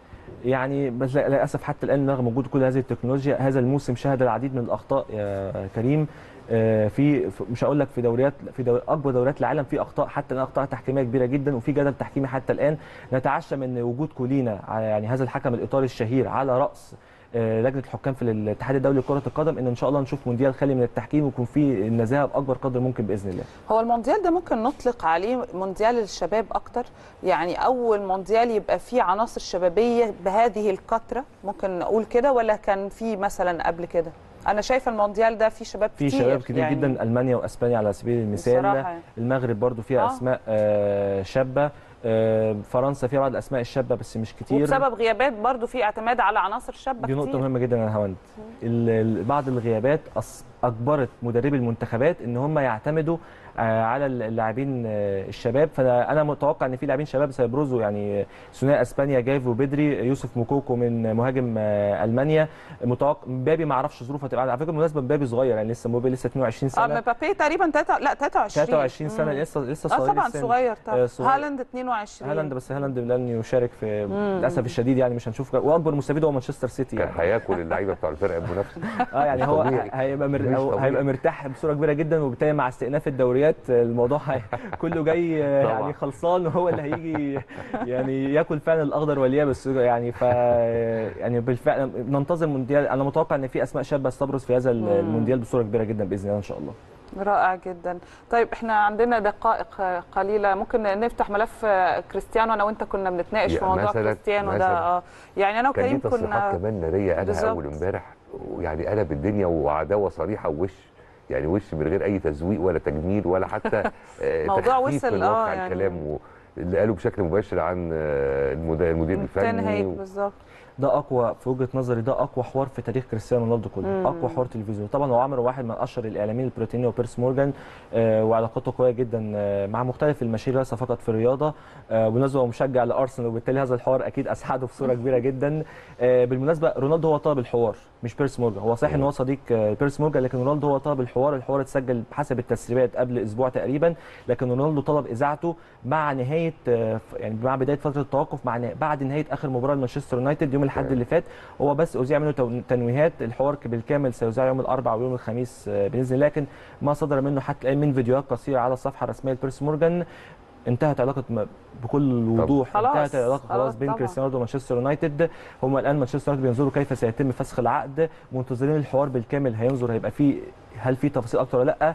Speaker 4: يعني بس لا- للاسف حتى الان رغم وجود كل هذه التكنولوجيا هذا الموسم شهد العديد من الاخطاء يا كريم آه، في في- مش هقول لك في دوريات في دور اكبر دوريات العالم في اخطاء حتى الان اخطاء تحكيميه كبيره جدا وفي جدل تحكيمي حتى الان نتعشم ان وجود كولينا على- يعني هذا الحكم الايطالي الشهير على راس آه، لجنه الحكام في الاتحاد الدولي لكره القدم ان ان شاء الله نشوف مونديال خالي من التحكيم ويكون فيه النزاهه باكبر قدر ممكن باذن الله
Speaker 1: هو المونديال ده ممكن نطلق عليه مونديال الشباب اكتر يعني اول مونديال يبقى فيه عناصر شبابيه بهذه الكثره ممكن نقول كده ولا كان في مثلا قبل كده انا شايفه المونديال ده فيه شباب
Speaker 4: في
Speaker 1: كتير
Speaker 4: شباب كتير
Speaker 1: يعني
Speaker 4: جدا المانيا واسبانيا على سبيل المثال
Speaker 1: بصراحة يعني.
Speaker 4: المغرب برضو فيها
Speaker 1: آه.
Speaker 4: اسماء آه، شابه آه، فرنسا فيها بعض الاسماء الشابه بس مش كتير
Speaker 1: وبسبب غيابات برضو في اعتماد على عناصر شابه
Speaker 4: دي نقطه
Speaker 1: كتير.
Speaker 4: مهمه جدا يا هوند ال- ال- بعض الغيابات أص... اجبرت مدربي المنتخبات ان هم يعتمدوا آه، على اللاعبين آه، الشباب فانا متوقع ان في لاعبين شباب سيبرزوا يعني ثنائي اسبانيا جافو بدري يوسف موكوكو من مهاجم آه، المانيا متوقع مبابي ما اعرفش ظروفه هتبقى على فكره بالمناسبه مبابي صغير يعني لسه مبابي لسه 22
Speaker 1: اه
Speaker 4: سنه
Speaker 1: مبابي تقريبا تلاتة لا 23
Speaker 4: 23 سنه
Speaker 1: مم.
Speaker 4: لسه لسه
Speaker 1: اه
Speaker 4: صغير
Speaker 1: طبعا
Speaker 4: السن.
Speaker 1: صغير طبعا
Speaker 4: آه، صغير.
Speaker 1: هالاند 22
Speaker 4: هالاند بس هالاند لن يشارك في للاسف الشديد يعني مش هنشوف واكبر مستفيد هو مانشستر سيتي
Speaker 2: كان
Speaker 4: يعني
Speaker 2: هياكل اللعيبه بتوع الفرقه المنافسه
Speaker 4: اه يعني هو
Speaker 2: طبيعي.
Speaker 4: هيبقى مر...
Speaker 2: مش
Speaker 4: أو
Speaker 2: طبيعي.
Speaker 4: هيبقى مرتاح بصوره كبيره جدا وبالتالي مع استئناف الدوريات الموضوع هي... كله جاي آه،
Speaker 2: طبعا.
Speaker 4: يعني خلصان وهو اللي هيجي يعني ياكل فعلا الاخضر واليابس يعني ف يعني بالفعل ننتظر مونديال انا متوقع ان في اسماء شابه ستبرز في هذا المونديال بصوره كبيره جدا باذن الله ان شاء الله
Speaker 1: رائع جدا طيب احنا عندنا دقائق قليله ممكن نفتح ملف كريستيانو انا وانت كنا بنتناقش
Speaker 2: يا
Speaker 1: في موضوع
Speaker 2: مثلاً-
Speaker 1: كريستيانو ده
Speaker 2: مثلاً.
Speaker 1: اه يعني انا
Speaker 2: كان
Speaker 1: وكريم
Speaker 2: ليه تصريحات
Speaker 1: كنا
Speaker 2: كمان ناريه قالها
Speaker 1: بالظبط.
Speaker 2: اول امبارح يعني قلب الدنيا وعداوه صريحه ووش يعني وش من غير اي تزويق ولا تجميل ولا حتى آه،
Speaker 1: موضوع
Speaker 2: تخفيف
Speaker 1: وصل،
Speaker 2: من
Speaker 1: آه،
Speaker 2: واقع
Speaker 1: يعني.
Speaker 2: الكلام و- اللي قاله بشكل مباشر عن آه، المد- المدير
Speaker 1: تنهيك
Speaker 2: الفني و-
Speaker 1: بالظبط
Speaker 4: ده اقوى في وجهه نظري ده اقوى حوار في تاريخ كريستيانو رونالدو كله
Speaker 1: مم.
Speaker 4: اقوى حوار تلفزيوني طبعا هو عمرو واحد من اشهر الاعلاميين البروتيني وبيرس مورجان آه وعلاقاته قويه جدا آه مع مختلف المشاهير ليس فقط في الرياضه آه بالمناسبه هو مشجع لارسنال وبالتالي هذا الحوار اكيد اسعده بصوره كبيره جدا آه بالمناسبه رونالدو هو طلب الحوار مش بيرس مورجان هو صحيح ان هو صديق آه بيرس مورجان لكن رونالدو هو طلب الحوار الحوار اتسجل حسب التسريبات قبل اسبوع تقريبا لكن رونالدو طلب اذاعته مع نهايه آه يعني مع بدايه فتره التوقف مع نه- بعد نهايه اخر مباراه لمانشستر يونايتد يوم الاحد اللي فات هو بس اذيع منه تو- تنويهات الحوار بالكامل سيذاع يوم الاربعاء ويوم الخميس آه، باذن الله لكن ما صدر منه حتى الان من فيديوهات قصيره على الصفحه الرسميه لبيرس مورجان انتهت علاقه م- بكل وضوح
Speaker 1: خلاص،
Speaker 4: انتهت العلاقه
Speaker 1: خلاص
Speaker 4: خلاص بين
Speaker 1: طبعا.
Speaker 4: كريستيانو رونالدو ومانشستر يونايتد هم الان مانشستر يونايتد بينظروا كيف سيتم فسخ العقد منتظرين الحوار بالكامل هينظر هيبقى فيه هل في تفاصيل اكتر ولا لا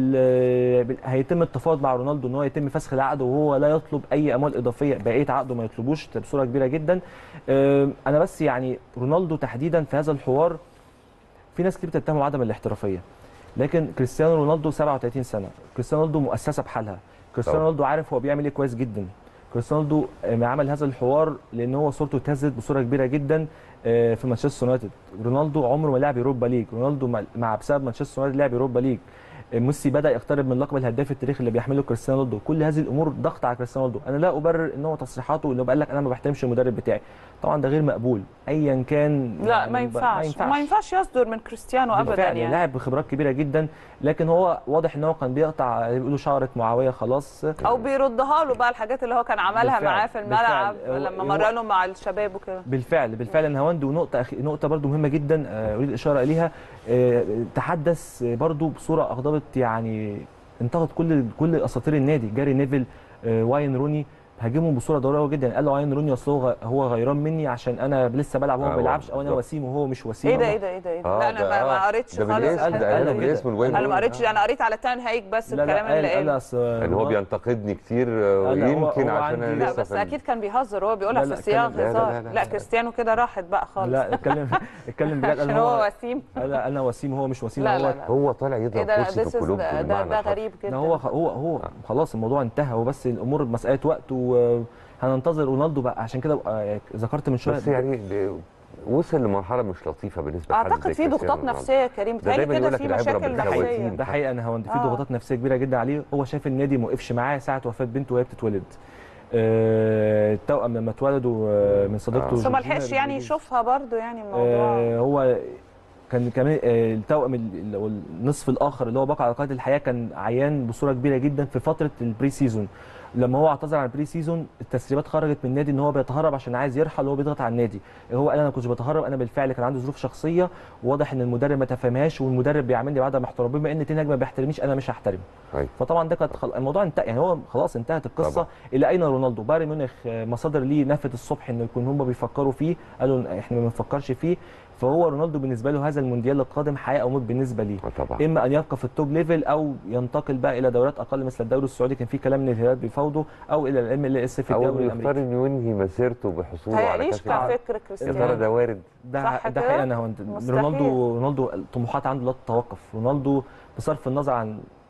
Speaker 4: ال- هيتم التفاوض مع رونالدو ان هو يتم فسخ العقد وهو لا يطلب اي اموال اضافيه بقيه عقده ما يطلبوش بصوره كبيره جدا أم، انا بس يعني رونالدو تحديدا في هذا الحوار في ناس كتير بتتهمه عدم الاحترافيه لكن كريستيانو رونالدو 37 سنه كريستيانو رونالدو مؤسسه بحالها كريستيانو
Speaker 2: طبعا.
Speaker 4: رونالدو عارف هو بيعمل ايه كويس جدا كريستيانو رونالدو آه، عمل هذا الحوار لان هو صورته اتهزت بصوره كبيره جدا آه، في مانشستر يونايتد رونالدو عمره ما لعب يوروبا ليج رونالدو مع- مع بسبب مانشستر يونايتد لعب يوروبا ليج آه، ميسي بدا يقترب من لقب الهداف التاريخي اللي بيحمله كريستيانو رونالدو كل هذه الامور ضغط على كريستيانو رونالدو انا لا ابرر ان هو تصريحاته اللي هو قال لك انا ما بحترمش المدرب بتاعي طبعا ده غير مقبول ايا كان
Speaker 1: لا
Speaker 4: يعني
Speaker 1: ما
Speaker 4: ب-
Speaker 1: ينفعش ما ينفعش يصدر من كريستيانو ابدا
Speaker 4: بالفعل
Speaker 1: يعني
Speaker 4: لاعب بخبرات كبيره جدا لكن هو واضح ان هو كان بيقطع بيقولوا شعره معاويه خلاص
Speaker 1: او بيردها له بقى الحاجات اللي هو كان عملها
Speaker 4: بالفعل،
Speaker 1: معاه في الملعب
Speaker 4: بالفعل.
Speaker 1: لما
Speaker 4: هو-
Speaker 1: مرنه مع الشباب وكده
Speaker 4: بالفعل بالفعل نهاوند ونقطه أخي... نقطه برضو مهمه جدا آه، اريد الاشاره اليها آه، تحدث برضو بصوره اغضبت يعني انتقد كل كل اساطير النادي جاري نيفل آه، واين روني هاجمهم بصوره ضروريه جدا قال له واين روني اصل هو غ- هو غيران مني عشان انا لسه بلعب وهو
Speaker 2: آه،
Speaker 4: ما بيلعبش او انا
Speaker 2: بالظبط.
Speaker 4: وسيم وهو مش وسيم
Speaker 1: ايه ده ايه ده ايه ده إيه ده؟
Speaker 2: آه،
Speaker 1: لا انا
Speaker 2: ده-
Speaker 1: ما- ما
Speaker 2: آه،
Speaker 1: قريتش
Speaker 2: ده
Speaker 1: خالص
Speaker 2: بالاسم
Speaker 4: قال-
Speaker 2: ده
Speaker 4: قال
Speaker 2: قالها
Speaker 4: كده.
Speaker 2: بالاسم الوين
Speaker 1: انا ما قريتش انا قريت على تان هايك بس
Speaker 4: لا
Speaker 1: الكلام
Speaker 4: لا
Speaker 1: اللي
Speaker 4: قال قال
Speaker 1: قاله
Speaker 4: أصل
Speaker 2: ان هو
Speaker 4: رونالدو-
Speaker 2: بينتقدني كتير آه،
Speaker 4: لا، هو-
Speaker 2: يمكن
Speaker 4: هو
Speaker 2: عشان
Speaker 4: عندي-
Speaker 2: انا
Speaker 1: لا
Speaker 2: لسه
Speaker 1: بس
Speaker 2: في ال-
Speaker 1: اكيد كان بيهزر هو بيقولها
Speaker 4: لا،
Speaker 1: في
Speaker 4: لا،
Speaker 1: سياق
Speaker 4: لا،
Speaker 2: لا، لا،
Speaker 1: هزار
Speaker 2: لا، لا،
Speaker 1: لا
Speaker 2: لا.
Speaker 1: كريستيانو كده راحت بقى خالص
Speaker 4: لا اتكلم اتكلم بجد
Speaker 1: عشان
Speaker 4: قال
Speaker 1: هو
Speaker 4: هو
Speaker 1: وسيم
Speaker 4: قال انا وسيم هو مش وسيم
Speaker 1: لا
Speaker 4: هو
Speaker 1: لا لا
Speaker 2: هو طالع
Speaker 1: ايه
Speaker 2: يضرب
Speaker 1: ده
Speaker 2: كرسي
Speaker 1: this
Speaker 2: في
Speaker 1: is-
Speaker 2: قلوب
Speaker 1: ده
Speaker 2: بالمعنى
Speaker 1: ده
Speaker 2: الحرفي.
Speaker 1: غريب جدا
Speaker 4: لا هو هو هو خلاص الموضوع انتهى هو بس الامور مساله وقت وهننتظر رونالدو بقى عشان كده بقى ذكرت من شويه
Speaker 2: بس يعني ب- وصل لمرحله مش لطيفه بالنسبه لحد
Speaker 1: اعتقد
Speaker 2: زي
Speaker 1: في ضغوطات
Speaker 2: كريستيانو رونالدو.
Speaker 1: نفسيه يا كريم
Speaker 2: ده
Speaker 1: بتهيألي
Speaker 2: دايماً
Speaker 1: كده
Speaker 2: يقول لك
Speaker 1: في
Speaker 2: العبرة
Speaker 1: مشاكل
Speaker 2: بالخواتيم.
Speaker 1: نفسيه
Speaker 4: ده حقيقه انا هوند في
Speaker 1: آه.
Speaker 4: ضغوطات نفسيه كبيره جدا عليه هو شايف النادي ما وقفش معاه ساعه وفاه بنته وهي بتتولد آه، التوأم لما اتولدوا آه، من صديقته
Speaker 2: آه.
Speaker 1: بس ما
Speaker 4: جورجينا
Speaker 1: لحقش يعني
Speaker 4: رودريجيز.
Speaker 1: يشوفها برضو يعني الموضوع
Speaker 4: آه، هو كان كمان آه، التوأم ال- ال- النصف الاخر اللي هو بقى على قيد الحياه كان عيان بصوره كبيره جدا في فتره البري سيزون لما هو اعتذر عن البري سيزون التسريبات خرجت من النادي ان هو بيتهرب عشان عايز يرحل وهو بيضغط على النادي هو قال انا ما كنتش بتهرب انا بالفعل كان عندي ظروف شخصيه واضح ان المدرب ما تفهمهاش والمدرب بيعاملني بعدم احترام بما ان تنهاج ما بيحترمنيش انا مش هحترمه
Speaker 2: أيوة.
Speaker 4: فطبعا ده كانت خل... الموضوع انتهى يعني هو خلاص انتهت القصه
Speaker 2: طبعا.
Speaker 4: الى اين رونالدو بايرن ميونخ آه، مصادر ليه نفت الصبح انه يكون هم بيفكروا فيه قالوا احنا ما بنفكرش فيه فهو رونالدو بالنسبه له هذا المونديال القادم حياه او موت بالنسبه ليه
Speaker 2: آه، طبعا
Speaker 4: اما ان يبقى في التوب ليفل او ينتقل بقى الى دوريات اقل مثل الدوري السعودي كان في كلام ان الهلال بيفاوضه او الى الام ال اس في
Speaker 2: او
Speaker 4: الدوري
Speaker 2: انه يختار
Speaker 4: الامريكي
Speaker 2: انه ينهي مسيرته بحصوله على
Speaker 1: هيعيش
Speaker 2: كاس العالم
Speaker 1: كفكر
Speaker 2: يا ترى
Speaker 1: كريستيانو
Speaker 2: ده وارد
Speaker 4: ده
Speaker 1: صح
Speaker 4: ده
Speaker 1: كده؟
Speaker 4: حقيقه انا هوند
Speaker 1: مستحيل.
Speaker 4: رونالدو رونالدو الطموحات عنده لا تتوقف رونالدو بصرف النظر عن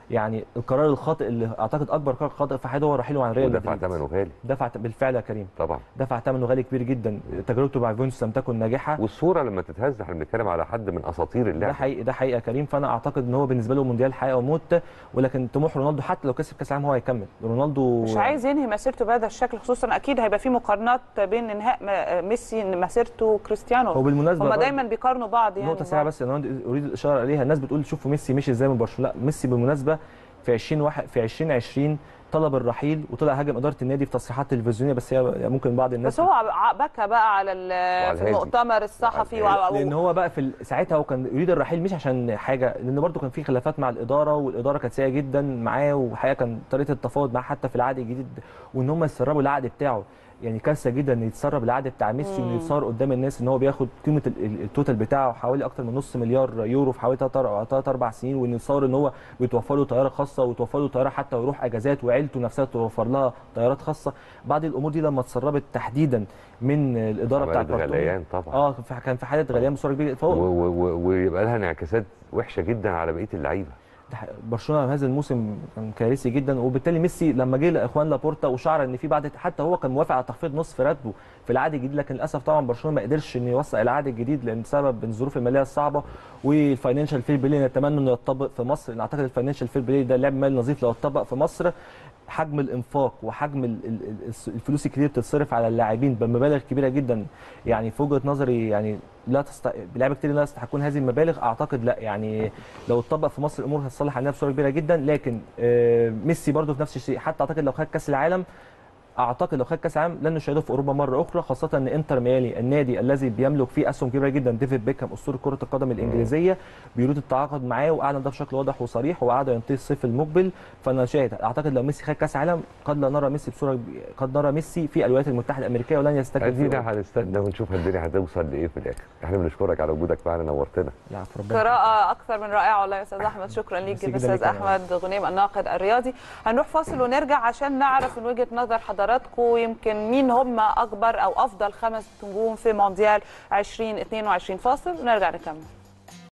Speaker 4: يعني القرار الخاطئ اللي اعتقد اكبر قرار خاطئ في حياته هو رحيله عن ريال
Speaker 2: ودفع
Speaker 4: مدريد
Speaker 2: ثمنه غالي
Speaker 4: دفع بالفعل يا كريم
Speaker 2: طبعا
Speaker 4: دفع ثمنه غالي كبير جدا تجربته مع يوفنتوس لم تكن ناجحه
Speaker 2: والصوره لما تتهز احنا بنتكلم على حد من اساطير
Speaker 4: ده
Speaker 2: اللعبه
Speaker 4: حقيقي ده حقيقي يا كريم فانا اعتقد ان هو بالنسبه له مونديال حياه وموت ولكن طموح رونالدو حتى لو كسب كاس العالم هو هيكمل رونالدو
Speaker 1: مش عايز ينهي مسيرته بهذا الشكل خصوصا اكيد هيبقى في مقارنات بين انهاء م- ميسي إن مسيرته وكريستيانو
Speaker 4: هو بالمناسبه
Speaker 1: هما
Speaker 4: برضه-
Speaker 1: دايما بيقارنوا بعض يعني
Speaker 4: نقطة سريعة بس انا اريد الاشارة اليها الناس بتقول شوفوا ميسي مشي ازاي من برشلونة لا ميسي بالمناسبة في 20 واحد في 2020 طلب الرحيل وطلع هاجم اداره النادي في تصريحات تلفزيونيه بس هي ممكن بعض الناس
Speaker 1: بس هو ع- بكى بقى على ال-
Speaker 2: وعلى
Speaker 1: في
Speaker 2: الهادي.
Speaker 1: المؤتمر الصحفي
Speaker 2: وعلى
Speaker 1: وع-
Speaker 4: لان هو بقى في ال- ساعتها هو كان يريد الرحيل مش عشان حاجه لان برضه كان في خلافات مع الاداره والاداره كانت سيئه جدا معاه وحقيقه كان طريقه التفاوض معاه حتى في العقد الجديد وان هم يسربوا العقد بتاعه يعني كارثه جدا ان يتسرب العقد بتاع ميسي وانه يتصور قدام الناس ان هو بياخد قيمه ال- ال- التوتال بتاعه حوالي اكتر من نص مليار يورو في حوالي 3 اربع سنين وان يتصور ان هو بيتوفر له طياره خاصه ويتوفر له طياره حتى ويروح اجازات وعيلته نفسها توفر لها طيارات خاصه بعض الامور دي لما اتسربت تحديدا من الاداره بتاعت
Speaker 2: عملت
Speaker 4: برشلونه
Speaker 2: غليان طبعا
Speaker 4: اه في- كان في حاله غليان بصوره كبيره
Speaker 2: و-
Speaker 4: فهو
Speaker 2: و- و- ويبقى لها انعكاسات وحشه جدا على بقيه اللعيبه
Speaker 4: ده حقيقي. برشلونه هذا الموسم كان كارثي جدا وبالتالي ميسي لما جه لاخوان لابورتا وشعر ان في بعد حتى هو كان موافق على تخفيض نصف راتبه في العقد الجديد لكن للاسف طبعا برشلونه ما قدرش انه يوثق العقد الجديد لان بسبب الظروف الماليه الصعبه والفاينانشال فير بلاي نتمنى انه يطبق في مصر لان اعتقد الفاينانشال فير بلاي ده لعب مالي نظيف لو اتطبق في مصر حجم الانفاق وحجم ال- ال- ال- الفلوس الكتير بتتصرف على اللاعبين بمبالغ كبيره جدا يعني في وجهه نظري يعني لا تست... لعيبه كتير لا يستحقون هذه المبالغ اعتقد لا يعني لو اتطبق في مصر الامور هتصلح علينا بصوره كبيره جدا لكن آه، ميسي برضه في نفس الشيء حتى اعتقد لو خد كاس العالم اعتقد لو خد كاس العالم لن نشاهده في اوروبا مره اخرى خاصه ان انتر ميامي النادي الذي بيملك فيه اسهم كبيره جدا ديفيد بيكهام اسطوره كره القدم الانجليزيه بيريد التعاقد معاه واعلن ده بشكل واضح وصريح وقعد ينتهي الصيف المقبل فانا شاهد اعتقد لو ميسي خد كاس عالم قد لا نرى ميسي بصوره قد نرى ميسي في الولايات المتحده الامريكيه ولن يستكمل في أوروبا.
Speaker 2: ادينا هنستنى ونشوف الدنيا هتوصل لايه في الاخر احنا بنشكرك على وجودك معنا نورتنا
Speaker 4: العفو، ربنا
Speaker 1: قراءة أكثر من رائعة والله يا أستاذ أحمد شكرا ليك
Speaker 4: ميرسي
Speaker 1: جدا
Speaker 4: جدا
Speaker 1: أستاذ
Speaker 4: ليك يا
Speaker 1: أحمد غنيم الناقد الرياضي هنروح فاصل ونرجع عشان نعرف من وجهة نظر حضراتكم يمكن مين هم أكبر أو أفضل خمس نجوم في مونديال 2022 فاصل ونرجع نكمل